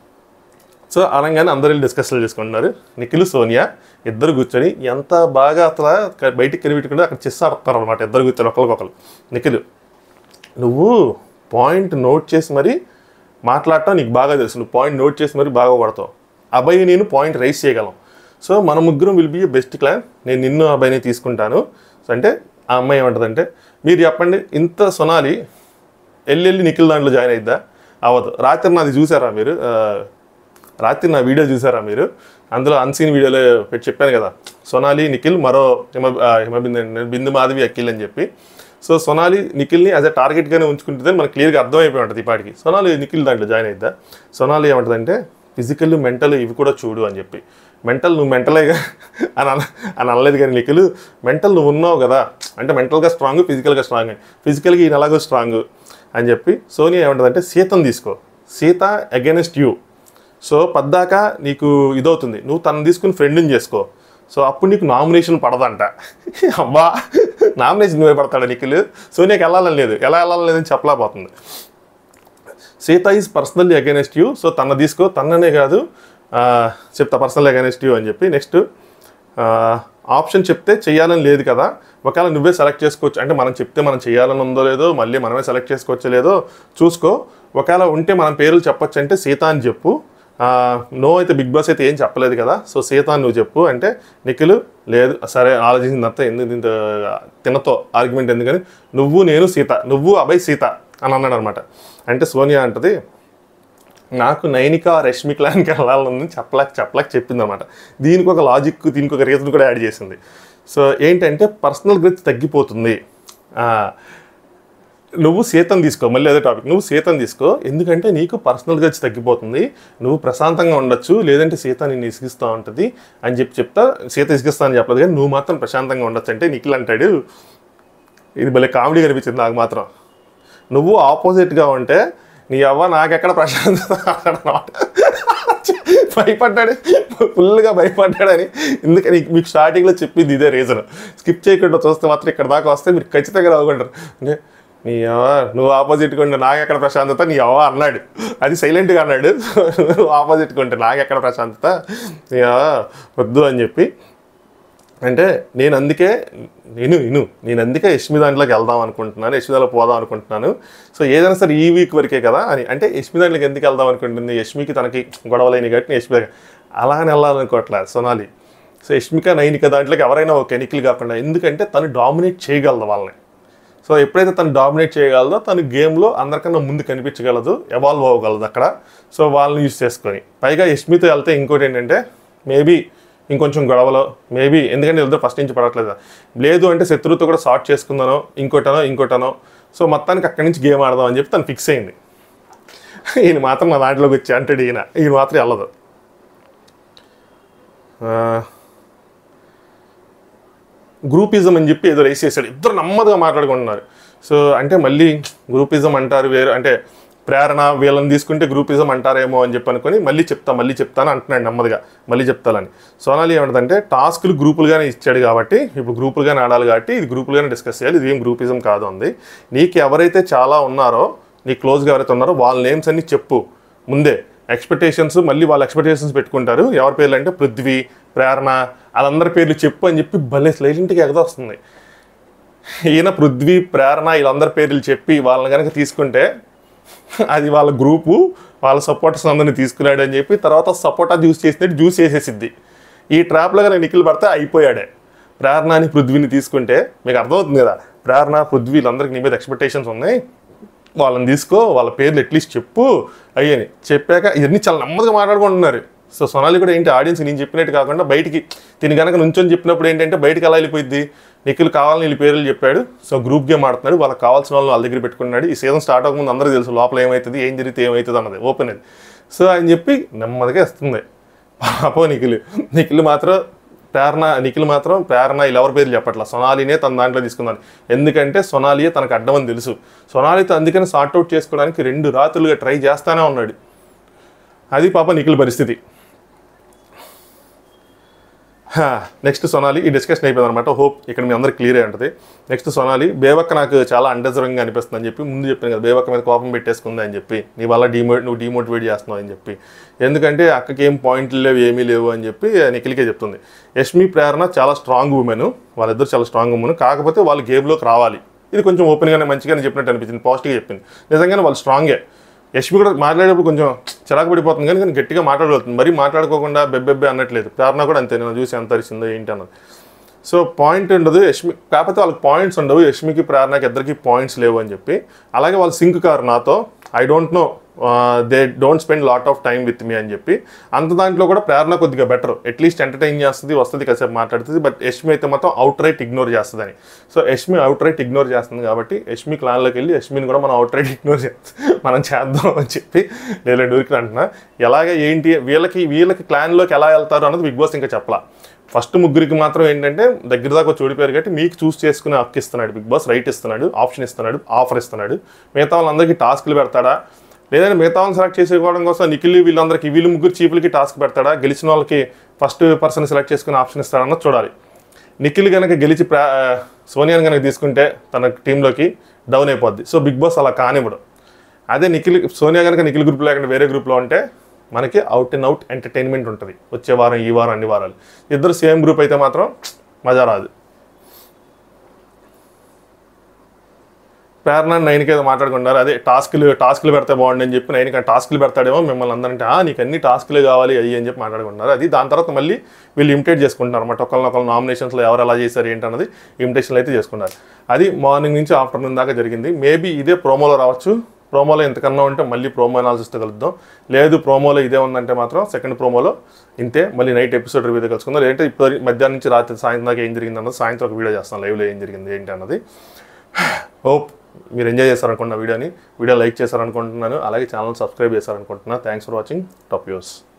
Speaker 1: సో అనగానే అందరూ వెళ్ళి డిస్కషన్లు చేసుకుంటున్నారు నిఖిల్ సోనియా ఇద్దరు కూర్చొని ఎంత బాగా అసలు క- బయటికి కనిపెట్టుకుంటే అక్కడ చెస్ ఆడతారు అనమాట ఇద్దరు కూర్చొని ఒకరికొకరు నిఖిల్ నువ్వు పాయింట్ నోట్ చేసి మరి మాట్లాడటం నీకు బాగా తెలుసు నువ్వు పాయింట్ నోట్ చేసి మరి బాగా కొడతావు అబ్బాయి నేను పాయింట్ రైస్ చేయగలం సో మన ముగ్గురం will be a best clan నేను నిన్ను అబ్బాయిని తీసుకుంటాను సో అంటే ఆ అమ్మాయి ఏమంటుందంటే మీరు చెప్పండి ఇంత సొనాలి వెళ్ళి వెళ్ళి నిఖిల్ దాంట్లో జాయిన్ అయిద్దా అవ్వదు రాత్రి నాది చూసారా మీరు ఆ, రాత్రి నా వీడియో చూసారా మీరు అందులో అన్సీన్ వీడియోలో పెట్టి చెప్పాను కదా సొనాలి నిఖిల్ మరో హిమ ఆ, హిమబిందు బిందు మాధవి అఖిల్ అని చెప్పి సో సొనాలి నిఖిల్ని యాజ్ ఎ టార్గెట్గానే ఉంచుకుంటుంది మనకు క్లియర్గా అర్థమైపోయి ఉంటుంది ఈ పాటికి సొనాలి నిఖిల్ దాంట్లో జాయిన్ అయిద్దా సొనాలి ఏమంటుందంటే ఫిజికల్ మెంటల్ ఇవి కూడా చూడు అని చెప్పి మెంటల్ నువ్వు మెంటలేగా అని అన అని అనలేదు కానీ నిఖిల్ మెంటల్ నువ్వు ఉన్నావు కదా అంటే మెంటల్గా స్ట్రాంగ్ ఫిజికల్గా స్ట్రాంగ్ ఫిజికల్గా ఈయన ఎలాగో స్ట్రాంగ్ అని చెప్పి సోనియా ఏమంటుందంటే సీతను తీసుకో సీత అగెనెస్ట్ యూ సో పద్దాక నీకు ఇదవుతుంది నువ్వు తను తీసుకుని ఫ్రెండ్ని చేసుకో సో అప్పుడు నీకు నామినేషన్ పడదంట అబ్బా నామినేషన్ నువ్వే పడతాడు నిఖిల్ సోనియాకి వెళ్ళాలని లేదు ఎలా వెళ్ళాలని లేదని చెప్పలేకపోతుంది Seetha is personally against you so తన తీసుకో తననే కాదు ఆ, చెప్తా పర్సనల్ అగైనెస్ట్ యూ అని చెప్పి నెక్స్ట్ ఆప్షన్ చెప్తే చేయాలని లేదు కదా ఒకవేళ నువ్వే సెలెక్ట్ చేసుకోవచ్చు అంటే మనం చెప్తే మనం చేయాలని ఉందో లేదో మళ్ళీ మనమే సెలెక్ట్ చేసుకోవచ్చో లేదో చూసుకో ఒకవేళ ఉంటే మనం పేర్లు చెప్పొచ్చు అంటే సీత అని చెప్పు ఆ, నో అయితే బిగ్ బాస్ అయితే ఏం చెప్పలేదు కదా సో సీత అని నువ్వు చెప్పు అంటే నిఖిల్ లేదు సరే ఆలోచించిన తర్వాత ఎందుకు ఇంత తినతో ఆర్గ్యుమెంట్ ఎందుకని నువ్వు నేను సీత నువ్వు అభయ్ సీత అని అన్నాడు అనమాట అంటే సోనియా అంటది నాకు నైనిక రష్మి క్లాన్కి వెళ్ళాలని చెప్పలేక చెప్పలేక చెప్పింది అనమాట దీనికి ఒక లాజిక్ దీనికి ఒక రీజన్ కూడా యాడ్ చేసింది సో ఏంటంటే పర్సనల్ గ్రోత్ తగ్గిపోతుంది ఆ, నువ్వు సీతం తీసుకో మళ్ళీ అదే టాపిక్ నువ్వు సీతం తీసుకో ఎందుకంటే నీకు పర్సనల్ గ్రోత్ తగ్గిపోతుంది నువ్వు ప్రశాంతంగా ఉండొచ్చు లేదంటే సీత నిన్ను ఇసిగిస్తూ ఉంటుంది అని చెప్పి చెప్తా సీత ఇసిగిస్తా అని చెప్పలేదు కానీ నువ్వు మాత్రం ప్రశాంతంగా ఉండొచ్చు అంటే నిఖిల్ అంటాడు ఇది భలే కామెడీ కనిపించింది నాకు మాత్రం నువ్వు ఆపోజిట్గా ఉంటే నీ అవ్వ నాకెక్కడ ప్రశాంతత అన్నమాట భయపడ్డాడు ఫుల్గా భయపడ్డాడని ఎందుకని మీకు స్టార్టింగ్లో చెప్పింది ఇదే రీజన్ స్కిప్ చేయకుండా చూస్తే మాత్రం ఇక్కడ దాకా వస్తే మీరు ఖచ్చితంగా నవ్వుకుంటారు అంటే నీ అవ్వ నువ్వు ఆపోజిట్గా ఉంటే నాకెక్కడ ప్రశాంతత నీ అవ్వ అన్నాడు అది సైలెంట్గా అన్నాడు నువ్వు ఆపోజిట్గా ఉంటే నాకెక్కడ ప్రశాంతత నీ అవ్వ వద్దు అని చెప్పి అంటే నేను అందుకే నేను ఇను నేను అందుకే యష్మి దాంట్లోకి వెళ్దాం అనుకుంటున్నాను యష్మి దాంట్లో పోదాం అనుకుంటున్నాను సో ఏదైనా సరే ఈ వీక్ వరకే కదా అని అంటే యష్మి దాంట్లోకి ఎందుకు వెళ్దాం అనుకుంటుంది యష్మికి తనకి గొడవలైన కాబట్టి యష్మి దగ్గర అలా అని వెళ్ళాలనుకోవట్లే సోనాలి సో యష్మిక నైనిక దాంట్లోకి ఎవరైనా ఓకే నిఖిల్ కాకుండా ఎందుకంటే తను డామినేట్ చేయగలదు వాళ్ళని సో ఎప్పుడైతే తను డామినేట్ చేయగలదో తను గేమ్లో అందరికన్నా ముందు కనిపించగలదు ఎవాల్వ్ అవ్వగలదు అక్కడ సో వాళ్ళని యూజ్ చేసుకొని పైగా యష్మితో వెళ్తే ఇంకోటి ఏంటంటే మేబీ ఇంకొంచెం గొడవలో మేబీ ఎందుకంటే ఇద్దరు ఫస్ట్ నుంచి పడట్లేదు లేదు అంటే శత్రువుతో కూడా సార్ట్ చేసుకుందానో ఇంకోటనో ఇంకోటనో సో మొత్తానికి అక్కడి నుంచి గేమ్ ఆడదాం అని చెప్పి తను ఫిక్స్ అయింది ఈయన మాత్రం మా దాంట్లోకి వచ్చి అంటాడు ఈయన ఈయన మాత్రం వెళ్ళదు ఆ, గ్రూపిజం అని చెప్పి ఏదో రేస్ చేశాడు ఇద్దరు నెమ్మదిగా మాట్లాడుకుంటున్నారు సో అంటే మళ్ళీ గ్రూపిజం అంటారు వేరు అంటే ప్రేరణ వీళ్ళని తీసుకుంటే గ్రూపిజం అంటారేమో అని చెప్పి అనుకొని మళ్ళీ చెప్తా మళ్ళీ చెప్తాను అంటున్నాడు నెమ్మదిగా మళ్ళీ చెప్తానని సోనాలి ఏమంటుందంటే టాస్క్లు గ్రూపులుగానే ఇచ్చాడు కాబట్టి ఇప్పుడు గ్రూపులుగానే ఆడాలి కాబట్టి ఇది గ్రూపులుగానే డిస్కస్ చేయాలి ఇది ఏం గ్రూపిజం కాదు ఉంది నీకు ఎవరైతే చాలా ఉన్నారో నీ క్లోజ్గా ఎవరైతే ఉన్నారో వాళ్ళ నేమ్స్ అన్ని చెప్పు ముందే ఎక్స్పెక్టేషన్స్ మళ్ళీ వాళ్ళ ఎక్స్పెక్టేషన్స్ పెట్టుకుంటారు ఎవరి పేర్లు అంటే పృథ్వీ ప్రేరణ వాళ్ళందరి పేర్లు చెప్పు అని చెప్పి భలే స్లైలెంట్గా ఎగదొస్తుంది ఈయన పృథ్వీ ప్రేరణ వీళ్ళందరి పేర్లు చెప్పి వాళ్ళని కనుక తీసుకుంటే అది వాళ్ళ గ్రూపు వాళ్ళ సపోర్టర్స్ అందరినీ తీసుకున్నాడు అని చెప్పి తర్వాత సపోర్టర్ జ్యూస్ చేసినట్టు జ్యూస్ చేసేసిద్ది ఈ ట్రాప్లో కానీ నిఖిల్ పడితే అయిపోయాడే ప్రేరణని పృథ్వీని తీసుకుంటే మీకు అర్థమవుతుంది కదా ప్రేరణ పృథ్వీ వీళ్ళందరికీ నీ మీద ఎక్స్పెక్టేషన్స్ ఉన్నాయి వాళ్ళని తీసుకో వాళ్ళ పేర్లు అట్లీస్ట్ చెప్పు అయ్యని చెప్పాక ఇవన్నీ చాలా నెమ్మదిగా మాట్లాడుకుంటున్నారు సో సొనాలి కూడా ఏంటి ఆడియన్స్ నేను చెప్పినట్టు కాకుండా బయటికి తిని కనుక నుంచొని చెప్పినప్పుడు ఏంటంటే బయటికి ఎలా వెళ్ళిపోయింది నిఖిల్ కావాలని వీళ్ళ పేర్లు చెప్పాడు సో గ్రూప్ గేమ్ ఆడుతున్నాడు వాళ్ళకి కావాల్సిన వాళ్ళని వాళ్ళ దగ్గర పెట్టుకున్నాడు ఈ సీజన్ స్టార్ట్ అవ్వకముందు అందరికీ తెలుసు లోపల ఏమవుతుంది ఏం జరిగితే ఏమవుతుంది అన్నది ఓపెన్ అది సో ఆయన చెప్పి నెమ్మదిగా ఇస్తుంది పాపం నిఖిల్ నిఖిల్ మాత్రం ప్రేరణ నిఖిల్ మాత్రం ప్రేరణ ఇలా ఎవరి పేర్లు చెప్పట్లా సొనాలినే తన దాంట్లో తీసుకుందాం ఎందుకంటే సొనాలియే తనకు అడ్డమని తెలుసు సొనాలితో అందుకని సార్ట్అవుట్ చేసుకోవడానికి రెండు రాత్రులుగా ట్రై చేస్తానే ఉన్నాడు అది పాప నిఖిల్ పరిస్థితి నెక్స్ట్ సొనాలి ఈ డిస్కషన్ అయిపోయింది అనమాట హోప్ ఇక్కడ మీ అందరికి క్లియర్ అయి ఉంటుంది నెక్స్ట్ సొనాలి బేవక్క నాకు చాలా అండర్జర్వింగ్ అనిపిస్తుంది అని చెప్పి ముందు చెప్పాను కదా బేవక్క మీద కోపం పెట్టేసుకుంది అని చెప్పి నీ వల్ల డిమో నువ్వు డిమోటివేట్ చేస్తున్నావు అని చెప్పి ఎందుకంటే అక్కకి ఏం పాయింట్లు లేవు ఏమీ లేవు అని చెప్పి నిఖిల్కే చెప్తుంది యష్మి ప్రేరణ చాలా స్ట్రాంగ్ ఉమెన్ వాళ్ళిద్దరు చాలా స్ట్రాంగ్ ఉమెన్ కాకపోతే వాళ్ళు గేమ్లోకి రావాలి ఇది కొంచెం ఓపెన్గానే మంచిగానే చెప్పినట్టు అనిపించింది పాజిటివ్గా చెప్పింది నిజంగానే వాళ్ళు స్ట్రాంగే యష్మి కూడా మాట్లాడేటప్పుడు కొంచెం చిరాకు పడిపోతుంది కానీ కానీ గట్టిగా మాట్లాడగలుగుతుంది మరీ మాట్లాడుకోకుండా బెబ్బెబ్బే అన్నట్లేదు ప్రేరణ కూడా అంతే నేను చూసి ఎంత అరిసిందో ఏంటి అన్నది సో పాయింట్ ఉండదు యష్మి కాకపోతే వాళ్ళకి పాయింట్స్ ఉండవు యష్మికి ప్రేరణకి ఇద్దరికి పాయింట్స్ లేవు అని చెప్పి అలాగే వాళ్ళు సింక్ కారు నాతో I don't know they don't spend lot of time with me అని చెప్పి అంత దాంట్లో కూడా ప్రేరణ కొద్దిగా బెటర్ అట్లీస్ట్ ఎంటర్టైన్ చేస్తుంది వస్తుంది కాసేపు మాట్లాడుతుంది బట్ యష్మి అయితే మాత్రం అవుట్ రైట్ ఇగ్నోర్ చేస్తుందని so Yashmi outright ignore చేస్తుంది కాబట్టి యష్మి క్లాన్లోకి వెళ్ళి యష్మిని కూడా మనం అవుట్ రైట్ ఇగ్నోర్ చేస్తాం మనం చేద్దాం అని చెప్పి నేను ఊరికి అంటున్నా ఎలాగే ఏంటి వీళ్ళకి వీళ్ళకి క్లాన్లోకి ఎలా వెళ్తారు అన్నది బిగ్ బాస్ ఇంకా చెప్పలా ఫస్ట్ ముగ్గురికి మాత్రం ఏంటంటే దగ్గర దాకా వచ్చి ఓడిపోయారు కాబట్టి మీకు చూస్ చేసుకునే హక్కు ఇస్తున్నాడు బిగ్ బాస్ రైట్ ఇస్తున్నాడు ఆప్షన్ ఇస్తున్నాడు ఆఫర్ ఇస్తున్నాడు మిగతా వాళ్ళందరికీ టాస్క్లు పెడతాడా లేదంటే మిగతా వాళ్ళని సెలెక్ట్ చేసుకోవడం కోసం నిఖిల్ వీళ్ళందరికీ వీళ్ళు ముగ్గురు చీపులకి టాస్క్ పెడతాడా గెలిచిన వాళ్ళకి ఫస్ట్ పర్సన్ సెలెక్ట్ చేసుకునే ఆప్షన్ ఇస్తాడన్నది చూడాలి నిఖిల్ కనుక గెలిచి ప్రా సోనియాని కనుక తీసుకుంటే తన టీంలోకి డౌన్ అయిపోద్ది సో బిగ్ బాస్ అలా కానివ్వడు అదే నిఖిల్ సోనియా కనుక నిఖిల్ గ్రూప్లో లేకుండా వేరే గ్రూప్లో ఉంటే మనకి అవుట్ అండ్ అవుట్ ఎంటర్టైన్మెంట్ ఉంటుంది వచ్చే వారం ఈ వారం అన్ని వారాలు ఇద్దరు సేమ్ గ్రూప్ అయితే మాత్రం మజా రాదు ప్రేరణ నైన్కి ఏదో మాట్లాడుకుంటారు అదే టాస్క్లు టాస్క్లు పెడితే బాగుండి అని చెప్పి నైన్కి టాస్క్లు పెడతాడేమో మిమ్మల్ని అందరంటే ఆ నీకు అన్ని టాస్క్లు కావాలి అయ్యి అని చెప్పి మాట్లాడుకుంటున్నారు అది దాని తర్వాత మళ్ళీ వీళ్ళు ఇమిటేట్ చేసుకుంటున్నారు అనమాట ఒకళ్ళనొకళ్ళు నామినేషన్స్లో ఎవరు ఎలా చేశారు ఏంటన్నది ఇమిటేషన్లు అయితే చేసుకున్నారు అది మార్నింగ్ నుంచి ఆఫ్టర్నూన్ దాకా జరిగింది మేబీ ఇదే ప్రోమోలో రావచ్చు ప్రోమోలో ఎంతకన్నా ఉంటే మళ్ళీ ప్రోమో అనాలిసిస్తో కలుద్దాం లేదు ప్రోమోలో ఇదే ఉందంటే మాత్రం సెకండ్ ప్రోమోలో ఇంతే మళ్ళీ నైట్ ఎపిసోడ్ రివ్యూ కలుసుకుందాం లేదంటే ఇప్పుడు మధ్యాహ్నం నుంచి రాత్రి సాయంత్రం దాకా ఏం జరిగింది అన్నది సాయంత్రం ఒక వీడియో చేస్తాను లైవ్లో ఏం జరిగింది ఏంటి అన్నది హోప్ మీరు ఎంజాయ్ చేస్తారనుకున్న వీడియోని వీడియో లైక్ చేశారనుకుంటున్నాను అలాగే ఛానల్ సబ్స్క్రైబ్ చేశారనుకుంటున్నాను thanks for watching top use